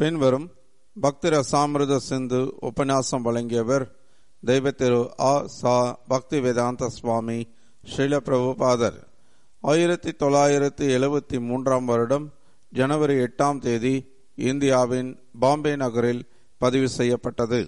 பின்வரும் பக்தி ரசாமிருத சிந்து உபன்யாசம் வழங்கியவர் தெய்வ திரு ஆ சா பக்தி வேதாந்த சுவாமி ஸ்ரீல பிரபுபாதர் ஆயிரத்தி தொள்ளாயிரத்தி எழுபத்தி மூன்றாம் வருடம் ஜனவரி எட்டாம் தேதி இந்தியாவின் பாம்பே நகரில் பதிவு செய்யப்பட்டது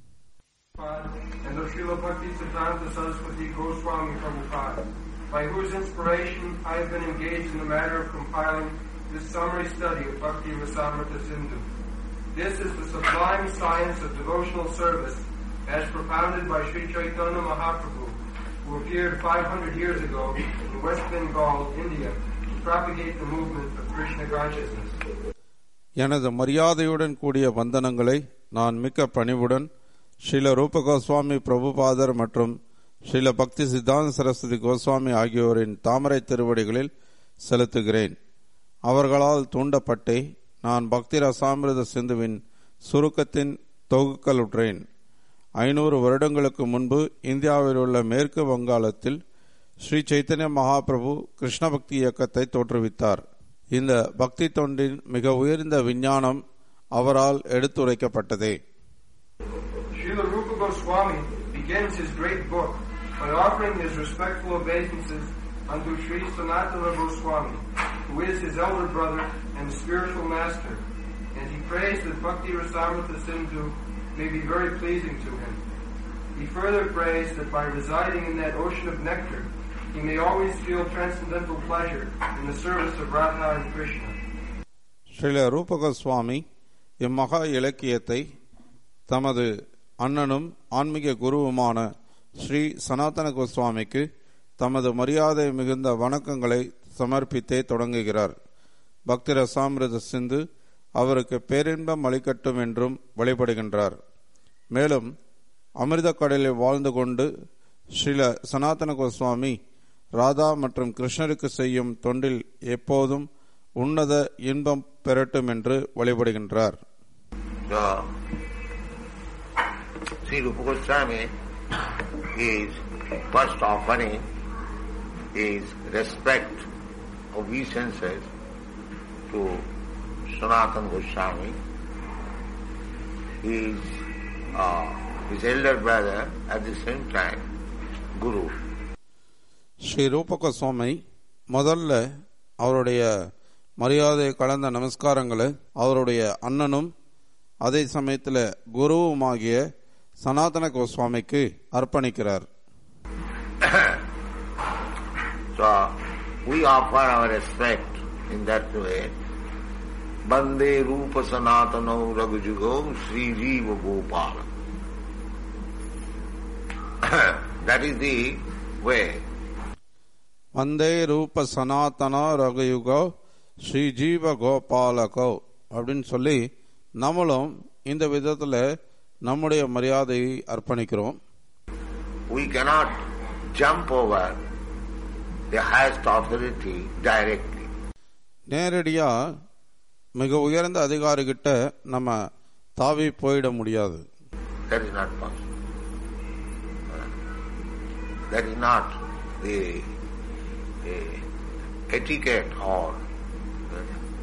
and of Srila Bhakti Siddhanta Saraswati Goswami Prabhupada, by whose inspiration I have been engaged in the matter of compiling this summary study of Bhakti Rasamrita Sindhu. This is the sublime science of devotional service as propounded by Sri Chaitanya Mahaprabhu, who appeared 500 years ago in West Bengal, India, to propagate the movement of Krishna consciousness. எனது மரியாதையுடன் கூடிய வந்தனங்களை நான் மிக்க பணிவுடன் ஸ்ரீல ரூப கோஸ்வாமி பிரபுபாதர் மற்றும் ஸ்ரீல பக்தி சித்தாந்த சரஸ்வதி கோஸ்வாமி ஆகியோரின் தாமரை திருவடிகளில் செலுத்துகிறேன் அவர்களால் தூண்டப்பட்டே நான் பக்தி ரசாமிரத சிந்துவின் சுருக்கத்தின் தொகுக்கலுற்றேன் ஐநூறு வருடங்களுக்கு முன்பு இந்தியாவில் உள்ள மேற்கு வங்காளத்தில் ஸ்ரீ சைத்தன்ய மகாபிரபு கிருஷ்ண பக்தி இயக்கத்தை தோற்றுவித்தார் இந்த பக்தி தொண்டின் மிக உயர்ந்த விஞ்ஞானம் அவரால் எடுத்துரைக்கப்பட்டதே Srila Rupa Goswami begins his great book by offering his respectful obeisances unto Sri Sanatana Goswami, who is his elder brother and spiritual master, and he prays that Bhakti Rasamrita Sindhu may be very pleasing to him. He further prays that by residing in that ocean of nectar, he may always feel transcendental pleasure in the service of Radha and Krishna. Srila Rupa Goswami இம்மகா இலக்கியத்தை தமது அண்ணனும் ஆன்மீக குருவுமான ஸ்ரீ சனாதன கோஸ்வாமிக்கு தமது மரியாதை மிகுந்த வணக்கங்களை சமர்ப்பித்தே தொடங்குகிறார் பக்தி ரசாமிரத சிந்து அவருக்கு பேரின்பம் அளிக்கட்டும் என்றும் வழிபடுகின்றார் மேலும் அமிர்த கடலில் வாழ்ந்து கொண்டு ஸ்ரீல சனாதன கோஸ்வாமி ராதா மற்றும் கிருஷ்ணருக்கு செய்யும் தொண்டில் எப்போதும் உன்னத இன்பம் பெறட்டும் என்று வழிபடுகின்றார் So, Sri Rupa Goswami is first offering his respect, obeisances to Sanatan Goswami. He is uh, his elder brother at the same time, Guru. Sri Rupa Goswami முதல்ல அவருடைய மரியாதை கலந்த நமஸ்காரங்களை அவருடைய அண்ணனும் அதே சமயத்தில் குருவுமாகிய சனாதன கோஸ்வாமிக்கு அர்ப்பணிக்கிறார் So, we offer our respect in that way. Bande Rupa Sanatano Raghujugo Sri Jiva Gopala. that is the way. வந்தே ரூப சனாதன ரகயுகோ ஸ்ரீ ஜீவ கோபாலகோ அப்படின்னு சொல்லி நம்மளும் இந்த விதத்துல நம்முடைய மரியாதையை அர்ப்பணிக்கிறோம் We cannot jump over the highest authority directly. நேரடியா மிக உயர்ந்த அதிகாரிகிட்ட நம்ம தாவி போயிட முடியாது That is not possible. That is not the, the etiquette or uh,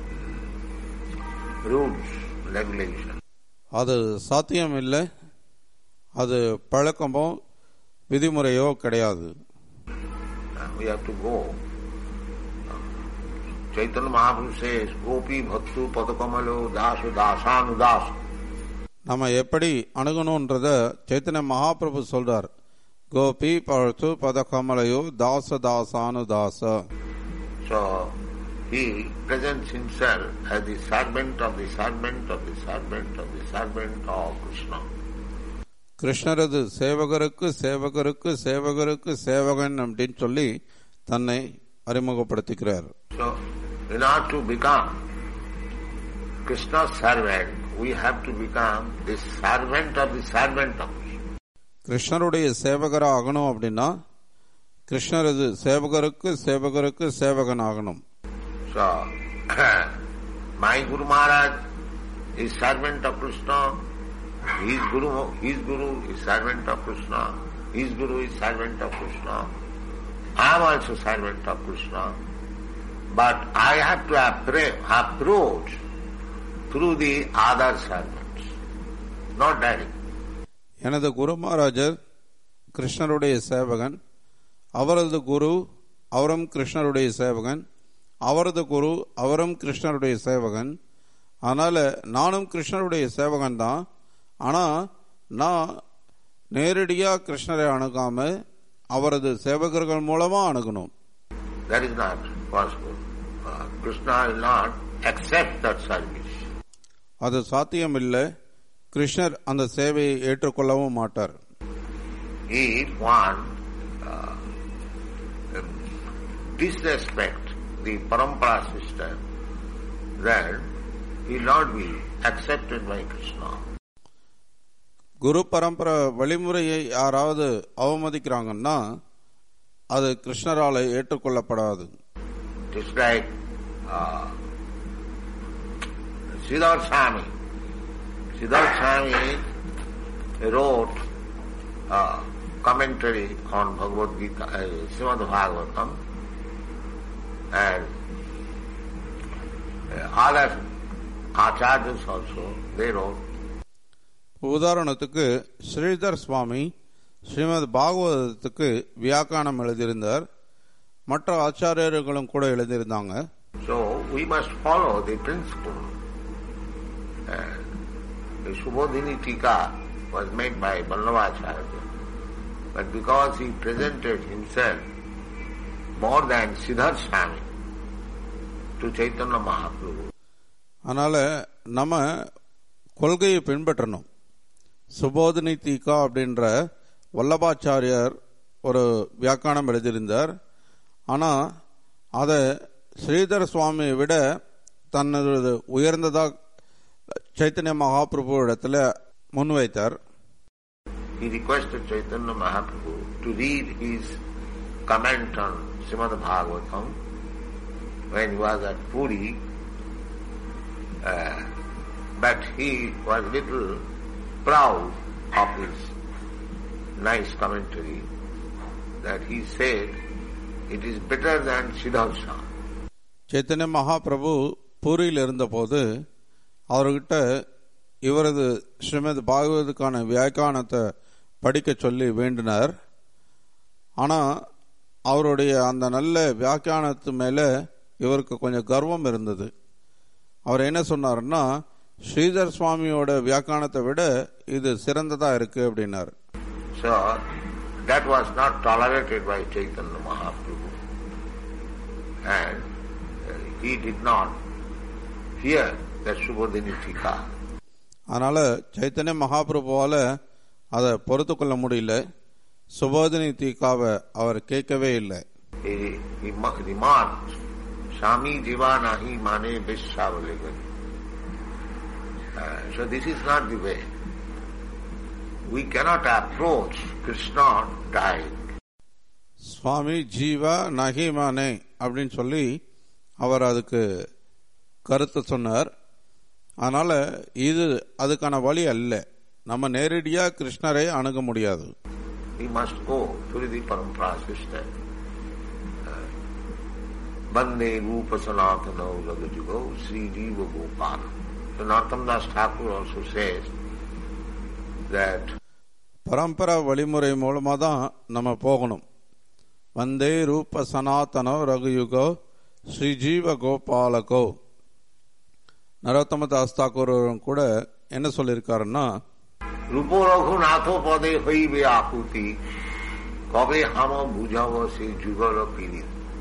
rules, regulation. அது சாத்தியம் இல்லை அது பழக்கமோ விதிமுறையோ கிடையாது Uh, we have to go. Uh, Chaitanya Mahaprabhu says, Gopi Bhaktu Padakamalo Dasu Dasanudas. நம்ம எப்படி அணுகணும்ன்றத சைத்தன்ய மகாபிரபு சொல்றார் கோபி பழத்து பதகமலையோ தாச தாசானு தாச So he presents himself as the servant of the servant of the servant of the servant of Krishna. கிருஷ்ணரது சேவகருக்கு சேவகருக்கு சேவகருக்கு சேவகன் அப்படின்னு சொல்லி தன்னை அறிமுகப்படுத்திக்கிறார் So in order to become Krishna's servant, we have to become the servant of the servant of Krishna. கிருஷ்ணருடைய சேவகரா ஆகணும் அப்படின்னா கிருஷ்ணரது சேவகருக்கு சேவகருக்கு சேவகன் ஆகணும் So my Guru Maharaj is servant of Krishna, his Guru, his Guru is servant of Krishna, his Guru is servant of Krishna. I am also servant of Krishna. But I have to appre- approach through the other servants, not direct. எனது குரு மகாராஜர் கிருஷ்ணருடைய சேவகன் அவரது குரு அவரும் கிருஷ்ணருடைய சேவகன் அவரது குரு அவரும் கிருஷ்ணருடைய சேவகன் அதனால நானும் கிருஷ்ணருடைய சேவகன் தான் ஆனா நான் நேரடியா கிருஷ்ணரை அணுகாம அவரது சேவகர்கள் மூலமா அணுகணும் That is not possible. Uh, Krishna will not accept that service. அது சாத்தியமில்லை கிருஷ்ணர் அந்த சேவையை ஏற்றுக்கொள்ளவும் மாட்டார் If one uh, um, disrespect the parampara system, then he will not be accepted by Krishna. குரு பரம்பரை வழிமுறையை யாராவது அவமதிக்கிறாங்கன்னா அது கிருஷ்ணரால ஏற்றுக்கொள்ளப்படாது Just like uh, Siddharth Swami. Siddharth Swami wrote a commentary on Bhagavad Gita, uh, Srimad Bhagavatam, and uh, other acharyas also, they wrote. உதாரணத்துக்கு ஸ்ரீதர் சுவாமி ஸ்ரீமத் பாகவதத்துக்கு வியாக்கானம் எழுதியிருந்தார் மற்ற ஆச்சாரியர்களும் கூட எழுதியிருந்தாங்க So we must follow the principle. And the Subodhini Tika was made by Ballavacharya. But because he presented himself more than Siddharth Swami to Chaitanya Mahaprabhu, அதனால நம்ம கொள்கையை பின்பற்றணும் சுபோதினி தீகா அப்படின்ற வல்லபாச்சாரியார் ஒரு வியாக்கானம் எழுதியிருந்தார் ஆனா அதை ஸ்ரீதர் சுவாமியை விட தனது உயர்ந்ததா சைத்தன்ய மகாபிரபு இடத்துல முன்வைத்தார் he requested Chaitanya Mahaprabhu to read his comment on Srimad Bhagavatam when he was at Puri. Uh, but he was little proud of his nice commentary that he said it is better than Siddhartha. Chaitanya Mahaprabhu பூரியில் இருந்தபோது அவர்கிட்ட இவரது ஸ்ரீமத் பாகவதுக்கான வியாக்கியானத்தை படிக்க சொல்லி வேண்டினார் ஆனா அவருடைய அந்த நல்ல வியாக்கியானத்து மேல இவருக்கு கொஞ்சம் கர்வம் இருந்தது அவர் என்ன சொன்னாருன்னா ஸ்ரீதர் சுவாமியோட வியாக்கியானத்தை விட இது சிறந்ததா இருக்கு அப்படின்னார் So that was not tolerated by Chaitanya Mahaprabhu. And uh, he did not hear that Subodhini Tika. அதனால சைத்தன்ய மகாபிரபுவால அதை பொறுத்து கொள்ள முடியல சுபோதினி தீக்காவை அவர் கேட்கவே இல்லை He, he ma- remarked, Swami Jiva Nahi Mane Vishwavaligan. Uh, so this is not the way. We cannot approach Krishna dying. சுவாமி ஜீவா நகிமானே அப்படின்னு சொல்லி அவர் அதுக்கு கருத்து சொன்னார் அதனால இது அதுக்கான வழி அல்ல நம்ம நேரடியா கிருஷ்ணரை அணுக முடியாது We must go through the parampara system. Uh, Bande Rupa Sanatana Ragajugo Sri Jiva Gopala. So Nartam Das Thakur also says that பரம்பரா வழிமுறை மூலமா தான் நம்ம போகணும் வந்தே ரூப சனாதனோ ரகுயுகோ ஸ்ரீஜீவ கோபாலகோ நரோத்தம தாஸ் தாக்கூர் அவரும் கூட என்ன சொல்லியிருக்காருன்னா রূপ রঘুনাথ পদে হইবে আকুতি কবে হাম বুঝাব সে যুগল পিড়ি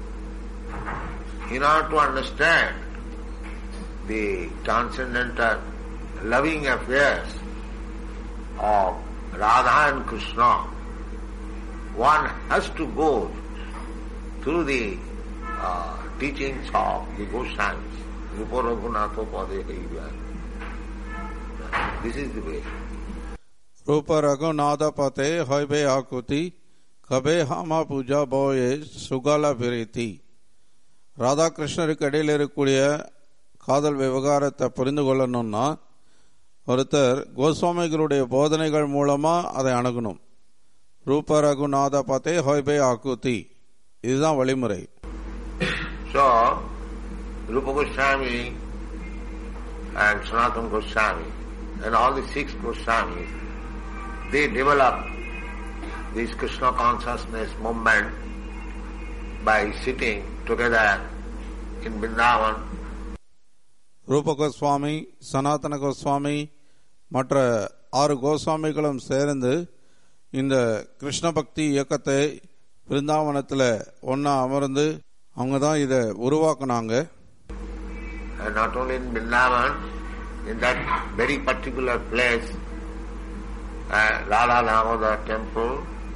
In order to understand the transcendental loving affairs of Radha and Krishna, one has to go through the uh, teachings of the Goswamis. Rupa Raghunatha Pade Haiva. This is the way. ரூப ரகுநாத பதே hyphae ஆகுதி cafe ஹாமா Pooja போயே சுகால பிரீத்தி ராதாகிருஷ்ணருக்கு இடையில் இருக்கக்கூடிய காதல் விவகாரத்தை புரிந்து கொள்ளணும்னா ஒருத்தர் கோஸ்வாமிகளுடைய போதனைகள் மூலமா அதை அணுகணும் ரூப ரகுநாத பதே ஹைபே ஆகுதி இதுதான் வழிமுறை So, Rupa Goswami and Sanatana Goswami and all the six Goswamis, they develop this Krishna consciousness movement by sitting together in Vrindavan ரூப கோஸ்வாமி சனாதன கோஸ்வாமி மற்ற ஆறு கோஸ்வாமிகளும் சேர்ந்து இந்த கிருஷ்ண பக்தி இயக்கத்தை பிருந்தாவனத்தில் ஒன்றா அமர்ந்து அவங்க தான் இதை உருவாக்குனாங்க and not only in Vrindavan, in that very particular place, uh, Lala Damodar temple,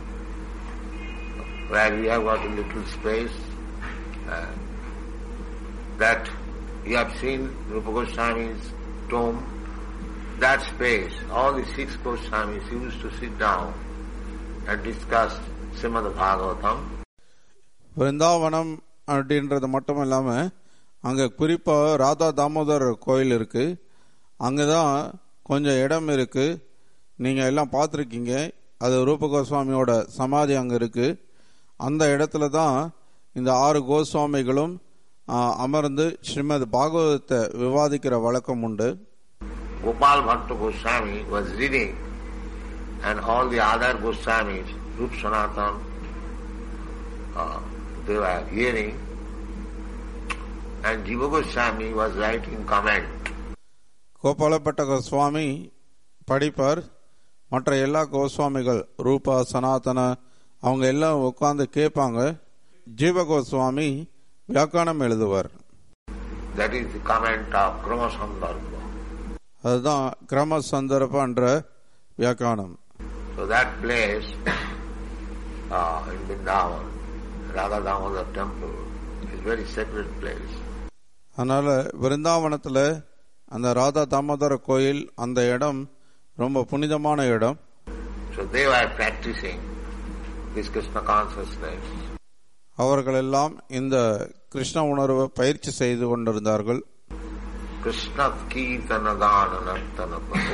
where we have got a little space, uh, that you have seen Rupa Goswami's tomb, that space, all the six Goswamis used to sit down and discuss Srimad Bhagavatam, Brindavanam அப்படின்றது மட்டும் இல்லாமல் அங்கே குறிப்பாக ராதா தாமோதர் கோயில் இருக்கு அங்கே தான் கொஞ்சம் இடம் இருக்கு நீங்கள் எல்லாம் பார்த்துருக்கீங்க அது ரூப கோஸ்வாமியோட சமாதி அங்கே இருக்கு அந்த இடத்துல தான் இந்த ஆறு கோஸ்வாமிகளும் ஆ, அமர்ந்து ஸ்ரீமத் பாகவதத்தை விவாதிக்கிற வழக்கம் உண்டு Gopal Bhatta Goswami was reading and all the other Goswamis, Rup Sanatan, uh, they were hearing and Jiva Goswami was writing comment. கோபாலப்பட்ட Goswami படிப்பார் மற்ற எல்லா கோஸ்வாமிகள் ரூபா சனாதன அவங்க எல்லாம் உட்காந்து கேட்பாங்க ஜீவ கோஸ்வாமி வியாக்கியானம் எழுதுவார் That is the comment of Krama Sandarbha. அதுதான் கிரம சந்தர்ப்பன்ற வியாக்கியானம் So that place uh, in Vrindavan, Radha Damodar temple, is very sacred place. அதனால விருந்தாவனத்தில் அந்த ராதா தாமோதர கோயில் அந்த இடம் ரொம்ப புனிதமான இடம் So they were practicing this Krishna consciousness. அவர்களெல்லாம் இந்த கிருஷ்ண உணர்வை பயிற்சி செய்து கொண்டிருந்தார்கள் कृष्ण कीर्तन गान नर्तन प्रभु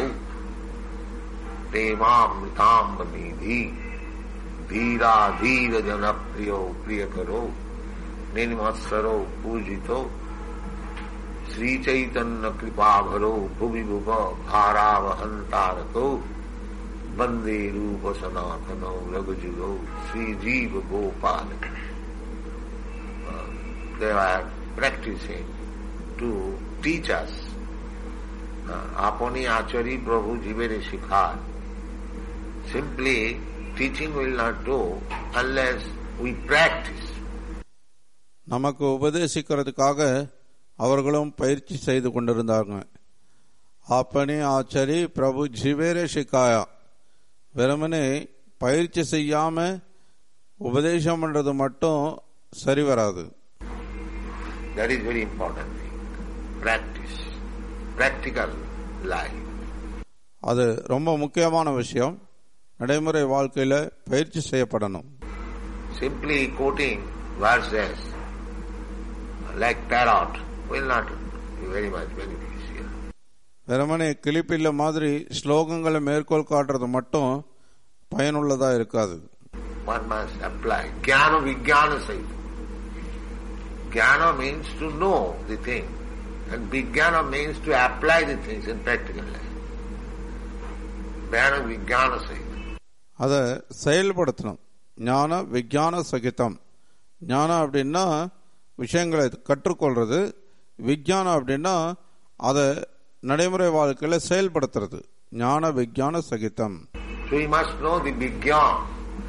प्रेमामृताम्ब निधि धीरा धीर जन प्रियो प्रिय करो निर्मत्सरो पूजितो श्री चैतन्य कृपा भरो भुवि भुव भारावहंतारको वंदे रूप सनातनो रघुजुगो श्री जीव Gopal they are practicing to teach us. আপনি আচরি প্রভু জীবের শিখার Simply teaching will not do unless we practice. நமக்கு உபதேசிக்கிறதுக்காக அவர்களும் பயிற்சி செய்து கொண்டிருந்தாங்க அப்பனே ஆச்சரி பிரபு ஜிவேரே சிக்காயா வெறுமனே பயிற்சி செய்யாம உபதேசம் பண்றது மட்டும் சரி வராது That is very important thing. Practice. Practical life. அது ரொம்ப முக்கியமான விஷயம் நடைமுறை வாழ்க்கையில பயிற்சி செய்யப்படணும் Simply quoting verses like parrot will not be very much beneficial. வெறுமனே கிளிப்பில்ல மாதிரி ஸ்லோகங்களை மேற்கோள் காட்டுறது மட்டும் பயனுள்ளதா இருக்காது One must apply. Jnana vijnana saita. Jnana means to know the thing. And vijnana means to apply the things in practical life. Jnana vijnana saita. அதை செயல்படுத்தணும் ஞான விஞ்ஞான சகிதம் ஞானம் அப்படின்னா விஷயங்களை கற்றுக்கொள்றது விஞ்ஞானம் அப்படின்னா அதை நடைமுறை வாழ்க்கையில செயல்படுத்துறது ஞான விஞ்ஞான சகிதம் So we must know the vijnana.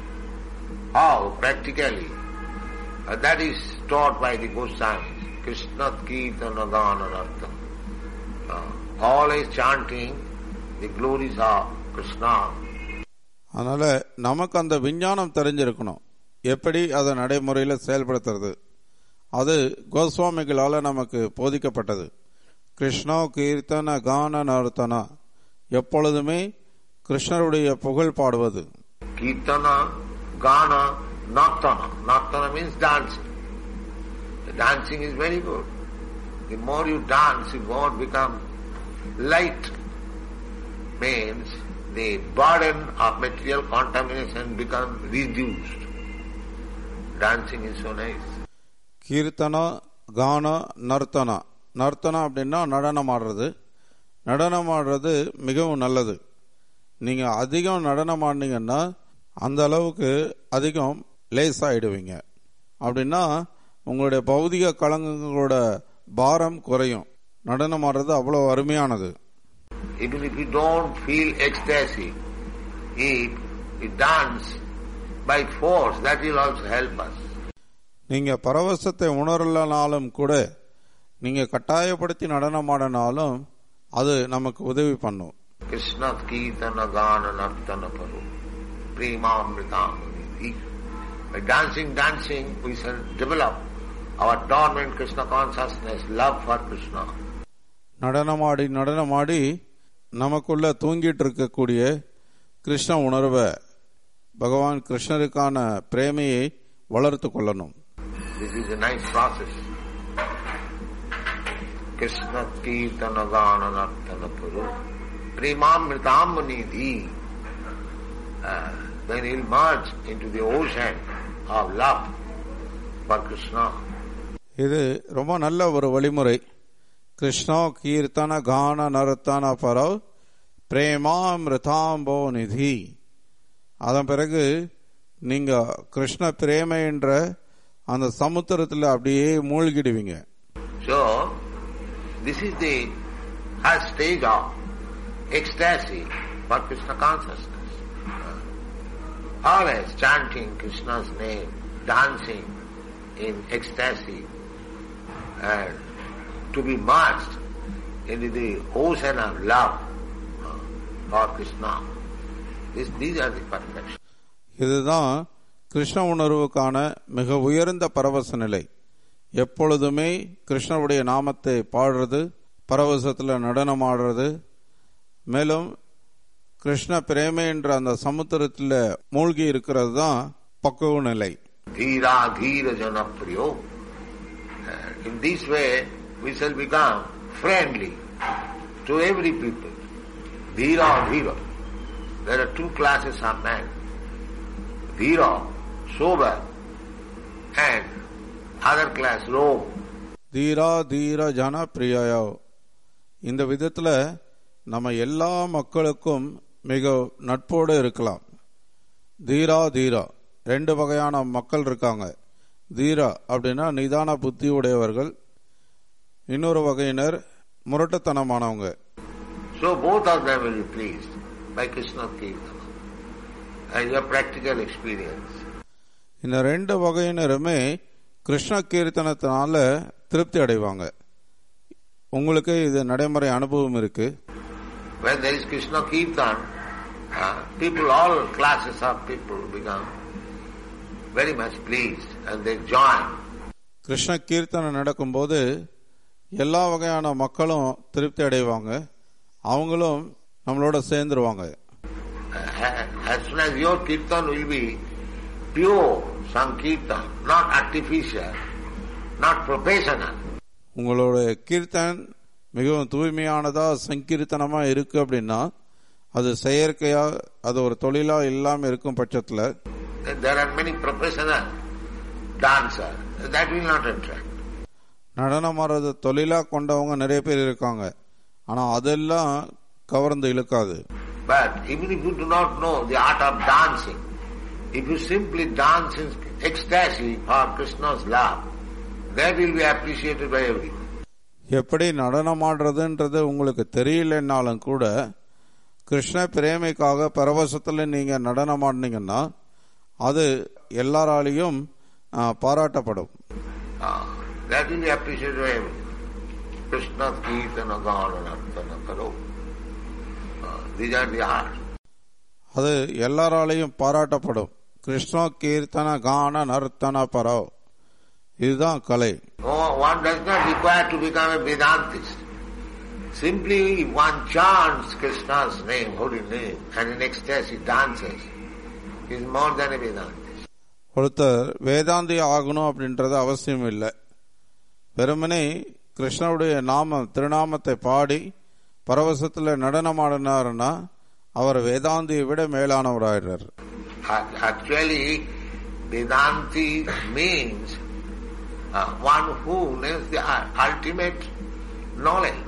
How practically. Uh, that is taught by the Goswamis. Krishna Kirtana Gana Nartam. Uh, always chanting the glories of Krishna. அதனால நமக்கு அந்த விஞ்ஞானம் தெரிஞ்சிருக்கணும் எப்படி அதை நடைமுறையில செயல்படுத்துறது அது கோஸ்வாமிகளால நமக்கு போதிக்கப்பட்டது கிருஷ்ணா கீர்த்தன கான நர்த்தனா எப்பொழுதுமே கிருஷ்ணருடைய புகழ் பாடுவது Kirtana, Gana, Nartana. Nartana means dancing. The dancing is very good. The more you dance, you more become light. Means the burden of material contamination becomes reduced. Dancing is so nice. Keerthana கான நர்த்தனா நர்த்தனா அப்படின்னா நடனம் ஆடுறது நடனம் ஆடுறது மிகவும் நல்லது நீங்க அதிகம் நடனம் ஆடினீங்கன்னா அந்த அளவுக்கு அதிகம் லேஸ் ஆயிடுவீங்க அப்படின்னா உங்களுடைய பௌதிக கலங்கங்களோட பாரம் குறையும் நடனம் ஆடுறது அவ்வளோ அருமையானது Even if you don't feel ecstasy, if we dance by force, that will also help us. நீங்க பரவசத்தை உணரலனாலும் கூட நீங்க கட்டாயப்படுத்தி நடனம் ஆடினாலும் அது நமக்கு உதவி பண்ணும் Krishna Kirtana Gana Nartana Paru Premamritam Nidhi. By dancing, dancing, we shall develop our dormant Krishna consciousness, love for Krishna. நடனமாடி நடனமாடி நமக்குள்ள தூங்கிட்டு இருக்கக்கூடிய கிருஷ்ண உணர்வை பகவான் கிருஷ்ணருக்கான பிரேமையை வளர்த்து கொள்ளணும் This is a nice process. Krishna Kirtana Gana Nartana Paru Premamritam Nidhi. Uh, then he'll merge into the ocean of love for Krishna. இது ரொம்ப நல்ல ஒரு வழிமுறை கிருஷ்ணா கீர்த்தன கான நர்த்தன பரவ் பிரேமாமிருதாம்போ நிதி அதன் பிறகு நீங்க கிருஷ்ண பிரேமை என்ற அந்த சமுத்திரத்தில் அப்படியே மூழ்கிடுவீங்க So, this is the first stage of ecstasy for Krishna consciousness. Always chanting Krishna's name, dancing in ecstasy, and to be merged into the ocean of love uh, for Krishna. This, these are the perfections. இதுதான் கிருஷ்ண உணர்வுக்கான மிக உயர்ந்த பரவச நிலை எப்பொழுதுமே கிருஷ்ணருடைய நாமத்தை பாடுறது பரவசத்தில் நடனம் ஆடுறது மேலும் கிருஷ்ண பிரேமை என்ற அந்த சமுத்திரத்தில் மூழ்கி இருக்கிறது தான் பக்குவ நிலை Dhira Dhira Jana Priyo. Uh, In this way, we shall become friendly to every people. Dhira Dhira. There are two classes of men. Dhira, sober, and other class, rogue. தீரா தீர ஜன பிரியாயோ இந்த விதத்துல நம்ம எல்லா மக்களுக்கும் மிக நட்போடு இருக்கலாம் தீரா தீரா ரெண்டு வகையான மக்கள் இருக்காங்க தீரா அப்படின்னா நிதான புத்தி உடையவர்கள் இன்னொரு வகையினர் முரட்டுத்தனமானவங்க So both of them will be pleased by Krishna Kirtana. As your practical experience. இந்த ரெண்டு வகையினருமே கிருஷ்ண கீர்த்தனத்தினால திருப்தி அடைவாங்க உங்களுக்கு இது நடைமுறை அனுபவம் இருக்கு When there is Krishna Kirtan, uh, people, all classes of people become very much pleased and they join. Krishna கீர்த்தனை நடக்கும்போது எல்லா வகையான மக்களும் திருப்தி அடைவாங்க அவங்களும் நம்மளோட சேர்ந்துருவாங்க Uh, as soon as your Kirtan will be pure Sankirtan, not artificial, not professional, உங்களோட கீர்த்தன் மிகவும் தூய்மையானதா சங்கீர்த்தனமா இருக்கு அப்படின்னா அது செயற்கையா அது ஒரு தொழிலா இல்லாம இருக்கும் பட்சத்துல then there are many professional dancers. That will not attract. நடனம் ஆடுறது தொழிலா கொண்டவங்க நிறைய பேர் இருக்காங்க ஆனா அதெல்லாம் கவர்ந்து இழுக்காது But even if you do not know the art of dancing, if you simply dance in ecstasy for Krishna's love, that will be appreciated by everyone. எப்படி நடனம் ஆடுறதுன்றது உங்களுக்கு தெரியலன்னாலும் கூட கிருஷ்ண பிரேமைக்காக பரவசத்துல நீங்க நடனம் ஆடினீங்கன்னா அது எல்லாராலையும் ஆ, பாராட்டப்படும் Ah, that will be appreciated by everyone. Krishna's Kirtana Gana Nartana Karo. Ah, These are the arts. அது எல்லாராலையும் பாராட்டப்படும் கிருஷ்ண கீர்த்தன கான நர்த்தன பரவ் இதுதான் கலை Oh, one does not require to become a Vedantist. Simply if one chants Krishna's name, holy name, and in ecstasy dances, is more than a Vedantist. ஒருத்தர் வேதாந்தி ஆகணும் அப்படின்றது அவசியம் இல்லை வெறுமனே கிருஷ்ணருடைய நாமம் திருநாமத்தை பாடி பரவசத்துல நடனம் ஆடினாருன்னா அவர் வேதாந்தியை விட மேலானவராயிடுறார் Ac- Actually, Vedanti means uh, one who knows the u- ultimate knowledge.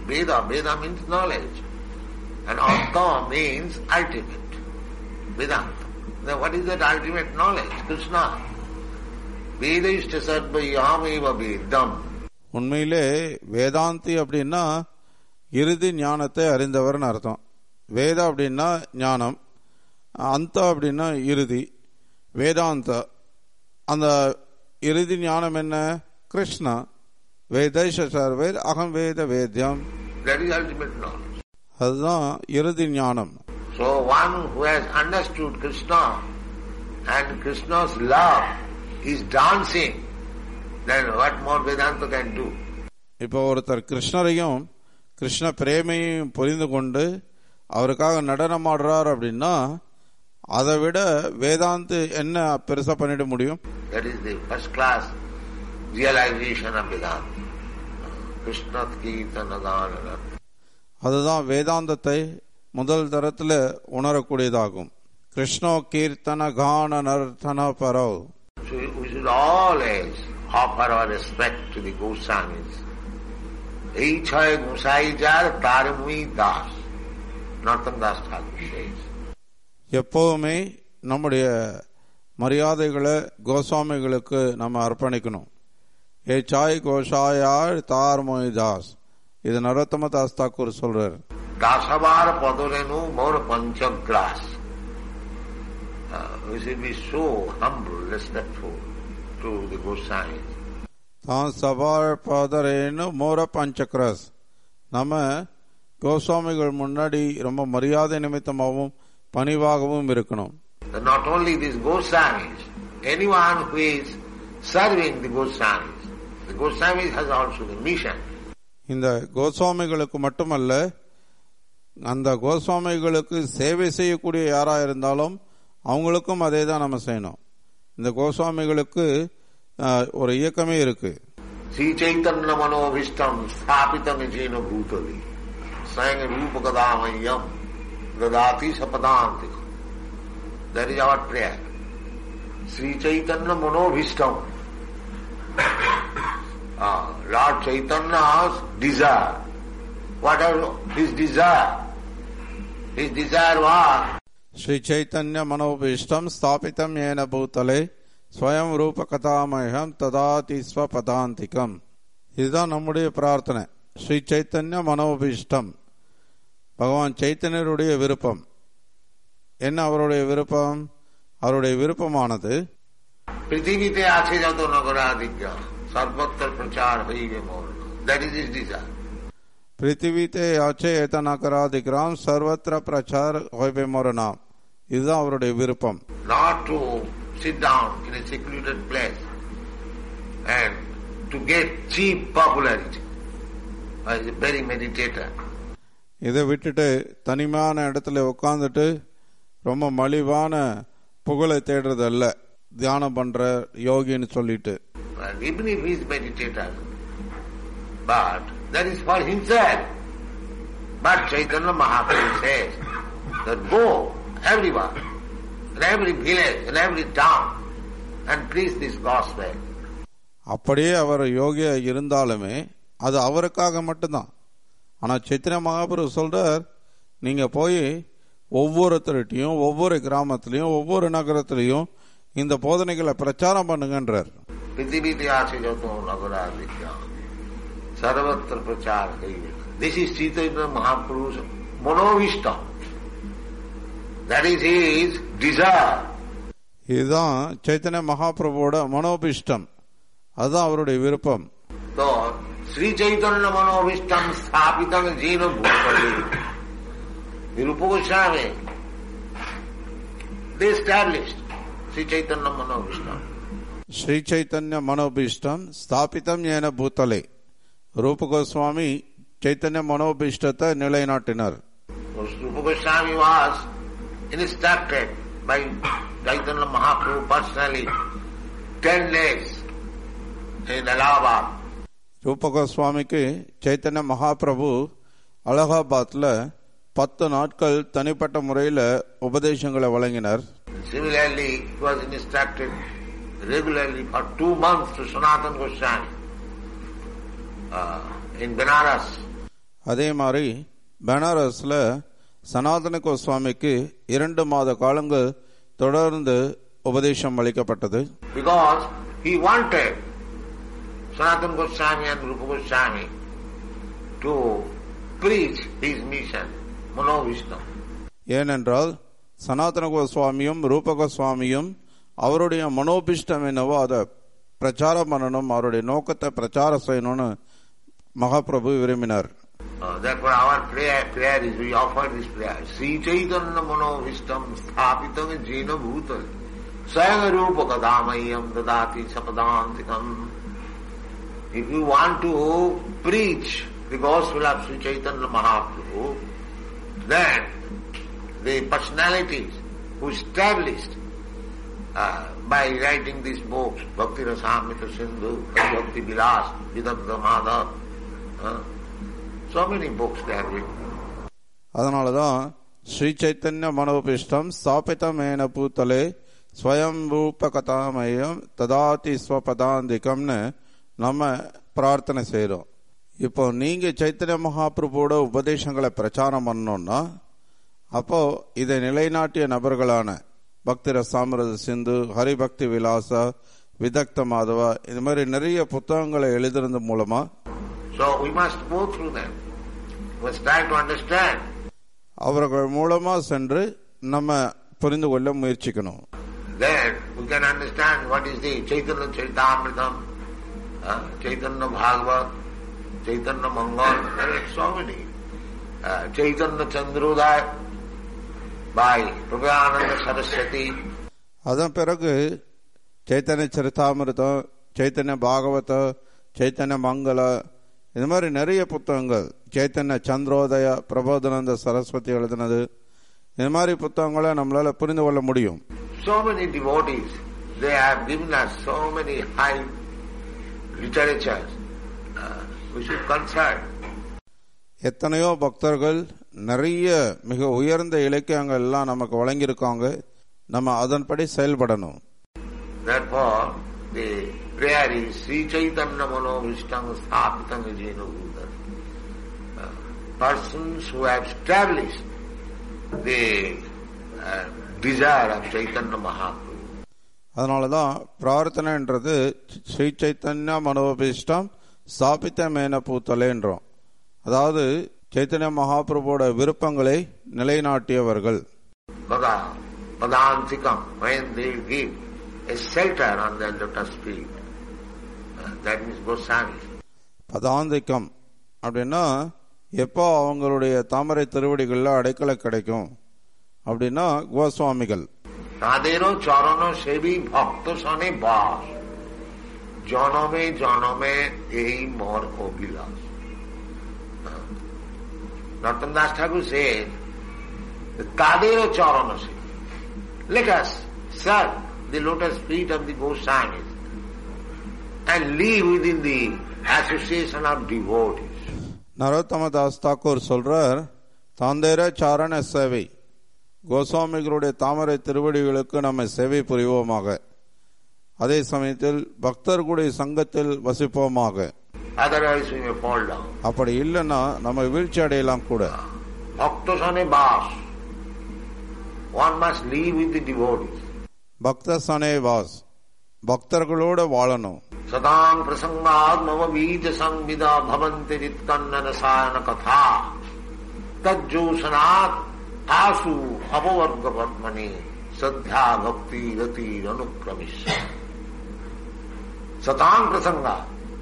Veda, Veda means knowledge. And Anta means ultimate. Vedanta. Now what is that ultimate knowledge? Krishna. Veda is sarvayameva vedam. உண்மையிலே வேதாந்தி அப்படின்னா இறுதி ஞானத்தை அறிந்தவர்னு அர்த்தம் வேதா அப்படின்னா ஞானம் அந்த அப்படின்னா இறுதி வேதாந்த அந்த இறுதி ஞானம் என்ன கிருஷ்ணா வேதைஷ சர்வேர் அகம் வேத வேத்யம் That is ultimate knowledge. அதுதான் இறுதி ஞானம் So one who has understood Krishna and Krishna's love is dancing, then what more Vedanta can do? இப்போ ஒருத்தர் கிருஷ்ணரையும் கிருஷ்ண பிரேமையும் புரிந்து கொண்டு அவருக்காக நடனம் ஆடுறார் அப்படின்னா அதை விட வேதாந்த் என்ன பெருசா பண்ணிட முடியும் That is the first class realization of Vedanta. Krishna Kirtana Ganana. அதுதான் வேதாந்தத்தை முதல் தரத்துல உணரக்கூடியதாகும் கிருஷ்ணோ கீர்த்தன கான நர்த்தன பரவ் So we should always offer our respect to the Goswamis. এই ছয় গোসাই যার তার মুই দাস নর্তন দাস ঠাকুর says. எப்பவுமே நம்முடைய மரியாதைகளை கோஸ்வாமிகளுக்கு நம்ம அர்ப்பணிக்கணும் ஏ சாய் கோஷாயாள் தார் மொய் தாஸ் இது நரோத்தம தாஸ் தாக்கூர் சொல்றாரு দাসবার পদরেণু মোর পঞ্চগ্রাস Uh, we should be so humble, respectful to the Goswamis. தான் சபாள் பதரேன்னு மோர பஞ்சக்ரஸ் நம்ம கோஸ்வாமிகள் முன்னாடி ரொம்ப மரியாதை நிமித்தமாகவும் பணிவாகவும் இருக்கணும் And not only these Goswamis, anyone who is serving the Goswamis, the Goswamis has also the mission. இந்த கோஸ்வாமிகளுக்கு மட்டுமல்ல அந்த கோஸ்வாமிகளுக்கு சேவை செய்யக்கூடிய யாரா இருந்தாலும் அவங்களுக்கும் அதே தான் நம்ம செய்யணும் இந்த கோஸ்வாமிகளுக்கு ஆஹ், ஒரு இயக்கமே இருக்கு Sri Chaitanya Manobhishtam Sthapitam Jena Bhutali Sang Rupa Kadamayam Dadati Sapadanti That is our prayer. Sri Chaitanya Manobhishtam Ah, Lord Chaitanya's desire. What are his desire? His desire was Sri Chaitanya மனோபீஷ்டம் ஸ்தாபிதம் ஏன பூத்தலே ஸ்வயம் ரூப கதாமயம் ததாதி ஸ்வபதாந்திகம் இதுதான் நம்முடைய பிரார்த்தனை ஸ்ரீ சைத்தன்ய மனோபீஷ்டம் பகவான் சைத்தன்யருடைய விருப்பம் என்ன அவருடைய விருப்பம் அவருடைய விருப்பமானது পৃথিবীতে আছে যত নগরাধিজ্ঞা সর্বত্র প্রচার হইবে more that is is desire பிருத்திவித்தே ஆச்சே ஏதனகராதிகிராம் சர்வத்திர பிரச்சார் ஹோய்பே மோரனாம் இதுதான் அவருடைய விருப்பம் not to sit down in a secluded place and to get cheap popularity as a very meditator. இதை விட்டுட்டு தனிமையான இடத்துல உட்காந்துட்டு ரொம்ப மலிவான புகழை தேடுறது அல்ல தியானம் பண்ற யோகின்னு சொல்லிட்டு And even if he is meditator, but that is for himself. But Chaitanya Mahaprabhu says that go everywhere, in every village, in every town, and preach this gospel. அப்படியே அவர் யோகியா இருந்தாலுமே அது அவருக்காக மட்டும்தான் ஆனா சைத்தன்ய மகாபுரு சொல்றார் நீங்க போய் ஒவ்வொருத்தருட்டையும் ஒவ்வொரு கிராமத்திலையும் ஒவ்வொரு நகரத்திலையும் இந்த போதனைகளை பிரச்சாரம் பண்ணுங்கன்றார் পৃথিবীতে আছে যত নগরাধিকা সর্বত্র প্রচার হইবে দিস ইজ চৈতন্য মহাপুরুষ মনোভীষ্ট দ্যাট ইজ হিজ ডিজায়ার இதுதான் சைத்தன்ய மகாபிரபுவோட மனோபிஷ்டம் அதுதான் அவருடைய விருப்பம் তো শ্রী চৈতন্য মনোভীষ্টম স্থাপিতম জীন ভূতলে রূপ গোস্বামী they established শ্রী চৈতন্য মনোভীষ্টম ஸ்ரீ சைத்தன்ய மனோபீஷ்டம் ஸ்தாபிதம் ஏன பூத்தலே ரூப Goswami Chaitanya மனோபீஷ்டத்தை நிலைநாட்டினார் Rupa Goswami was instructed by Chaitanya Mahaprabhu personally ten days in Allahabad. ரூப கோஸ்வாமிக்கு சைத்தன்ய மகாபிரபு அலகாபாத்ல பத்து நாட்கள் தனிப்பட்ட முறையில உபதேசங்களை வழங்கினார் Similarly, he was instructed regularly for two months to Sanatana Goswami uh, in Benares. அதே மாதிரி பனாரஸ்ல சனாதன கோஸ்வாமிக்கு இரண்டு மாத காலங்கள் தொடர்ந்து உபதேசம் அளிக்கப்பட்டது Because he wanted Sanatana Goswami and Rupa Goswami to preach his mission, Manovishnu. ஏனென்றால் சனாதன கோஸ்வாமியும் ரூப கோஸ்வாமியும் அவருடைய மனோபிஷ்டம் என்னவோ அதை பிரச்சாரம் பண்ணணும் அவருடைய நோக்கத்தை பிரச்சாரம் செய்யணும்னு மகாபிரபு விரும்பினார் Uh, therefore our prayer, prayer is, we offer this prayer. Sri Chaitanya Manovishtam Sthapitam Jena Bhutale Swayam Rupa Kadamayam Dadati Sapadantikam If you want to preach the gospel of Sri Chaitanya Mahaprabhu, then the personalities who established uh, by writing these books, Bhakti Rasamrita Sindhu, Bhakti Vilas, Vidabda Madhav, uh, so many books they have written. அதனால தான் ஸ்ரீ சைத்தன்ய மனோபிஷ்டம் ஸ்தாபிதமேன பூத்தலே ஸ்வயம் ரூப கதாமயம் ததாதி ஸ்வபதாந்திகம்னு நம்ம பிரார்த்தனை செய்கிறோம் இப்போ நீங்க சைத்தன்ய மகாபிரபுவோட உபதேசங்களை பிரச்சாரம் பண்ணணும்னா அப்போ இதை நிலைநாட்டிய நபர்களான பக்தி ரசாமிரத சிந்து ஹரிபக்தி விலாசா விதக்த மாதவா இது மாதிரி நிறைய புத்தகங்களை எழுதுறது மூலமா So we must go through them. We must try to understand. அவர்கள் மூலமா சென்று நம்ம புரிந்து கொள்ள முயற்சிக்கணும் Then we can understand what is the Chaitanya Charitamritam, uh, Chaitanya Bhagavat, Chaitanya Mangal, there are so many. Uh, Chaitanya Chandrodaya by Prabhupada Saraswati, அதன் பிறகு சைத்தன்ய சரிதாமிருதம் சைத்தன்ய பாகவத சைத்தன்ய மங்கள இது மாதிரி நிறைய புத்தகங்கள் சைத்தன்ய சந்திரோதய பிரபோதனந்த சரஸ்வதி எழுதினது இது மாதிரி புத்தகங்களை நம்மளால புரிந்து கொள்ள முடியும் so many devotees, they have given us so many high literatures. Uh, we should consult. எத்தனையோ பக்தர்கள் நிறைய மிக உயர்ந்த இலக்கியங்கள் எல்லாம் நமக்கு வழங்கியிருக்காங்க நம்ம அதன்படி செயல்படணும் Therefore, the prayer is Sri Chaitanya Mano Vishtang Sthapitam Jena Bhutan. Uh, Persons who have established the uh, desire of Chaitanya Mahaprabhu. அதனால தான் பிரார்த்தனைன்றது ஸ்ரீ சைத்தன்ய மனோபிஷ்டம் ஸ்தாபித்த மேன பூத்தலேன்றோம் அதாவது சைத்தன்ய மகாபிரபுவோட விருப்பங்களை நிலைநாட்டியவர்கள் Bhagavad Padantikam, when they give a shelter on their lotus feet, uh, that means Goswami. பதாந்திக்கம் அப்படின்னா எப்போ அவங்களுடைய தாமரை திருவடிகளில் அடைக்கலை கிடைக்கும் அப்படின்னா கோஸ்வாமிகள் তাদেরও চরণ সেবী ভক্ত সনে বাস জনমে জনমে এই মর অবিলাস নর্তন দাস ঠাকুর সে তাদেরও চরণ সেবী Let us serve the lotus feet of the Goswamis and live within the association of devotees. நரோத்தம Das Thakur சொல்றார் தாந்தேர சாரண சேவை கோஸ்வாமிகளுடைய தாமரை திருவடிகளுக்கு நம்ம சேவை புரிவோமாக அதே சமயத்தில் பக்தர்களுடைய சங்கத்தில் வசிப்போமாக Otherwise we may fall down. அப்படி இல்லைன்னா நம்ம வீழ்ச்சி அடையலாம் கூட ভক্ত সনে বাস One must live with the devotees. பக்த சனே வாஸ் பக்தர்களோட வாழணும் सदां प्रसंगाद मम बीज संविदा भवन्ति रित्कन्न रसायन कथा तज्जोषनात् आसु अपवर्ग पद्मनि सद्या भक्ति रति अनुक्रमिश सतां प्रसंगा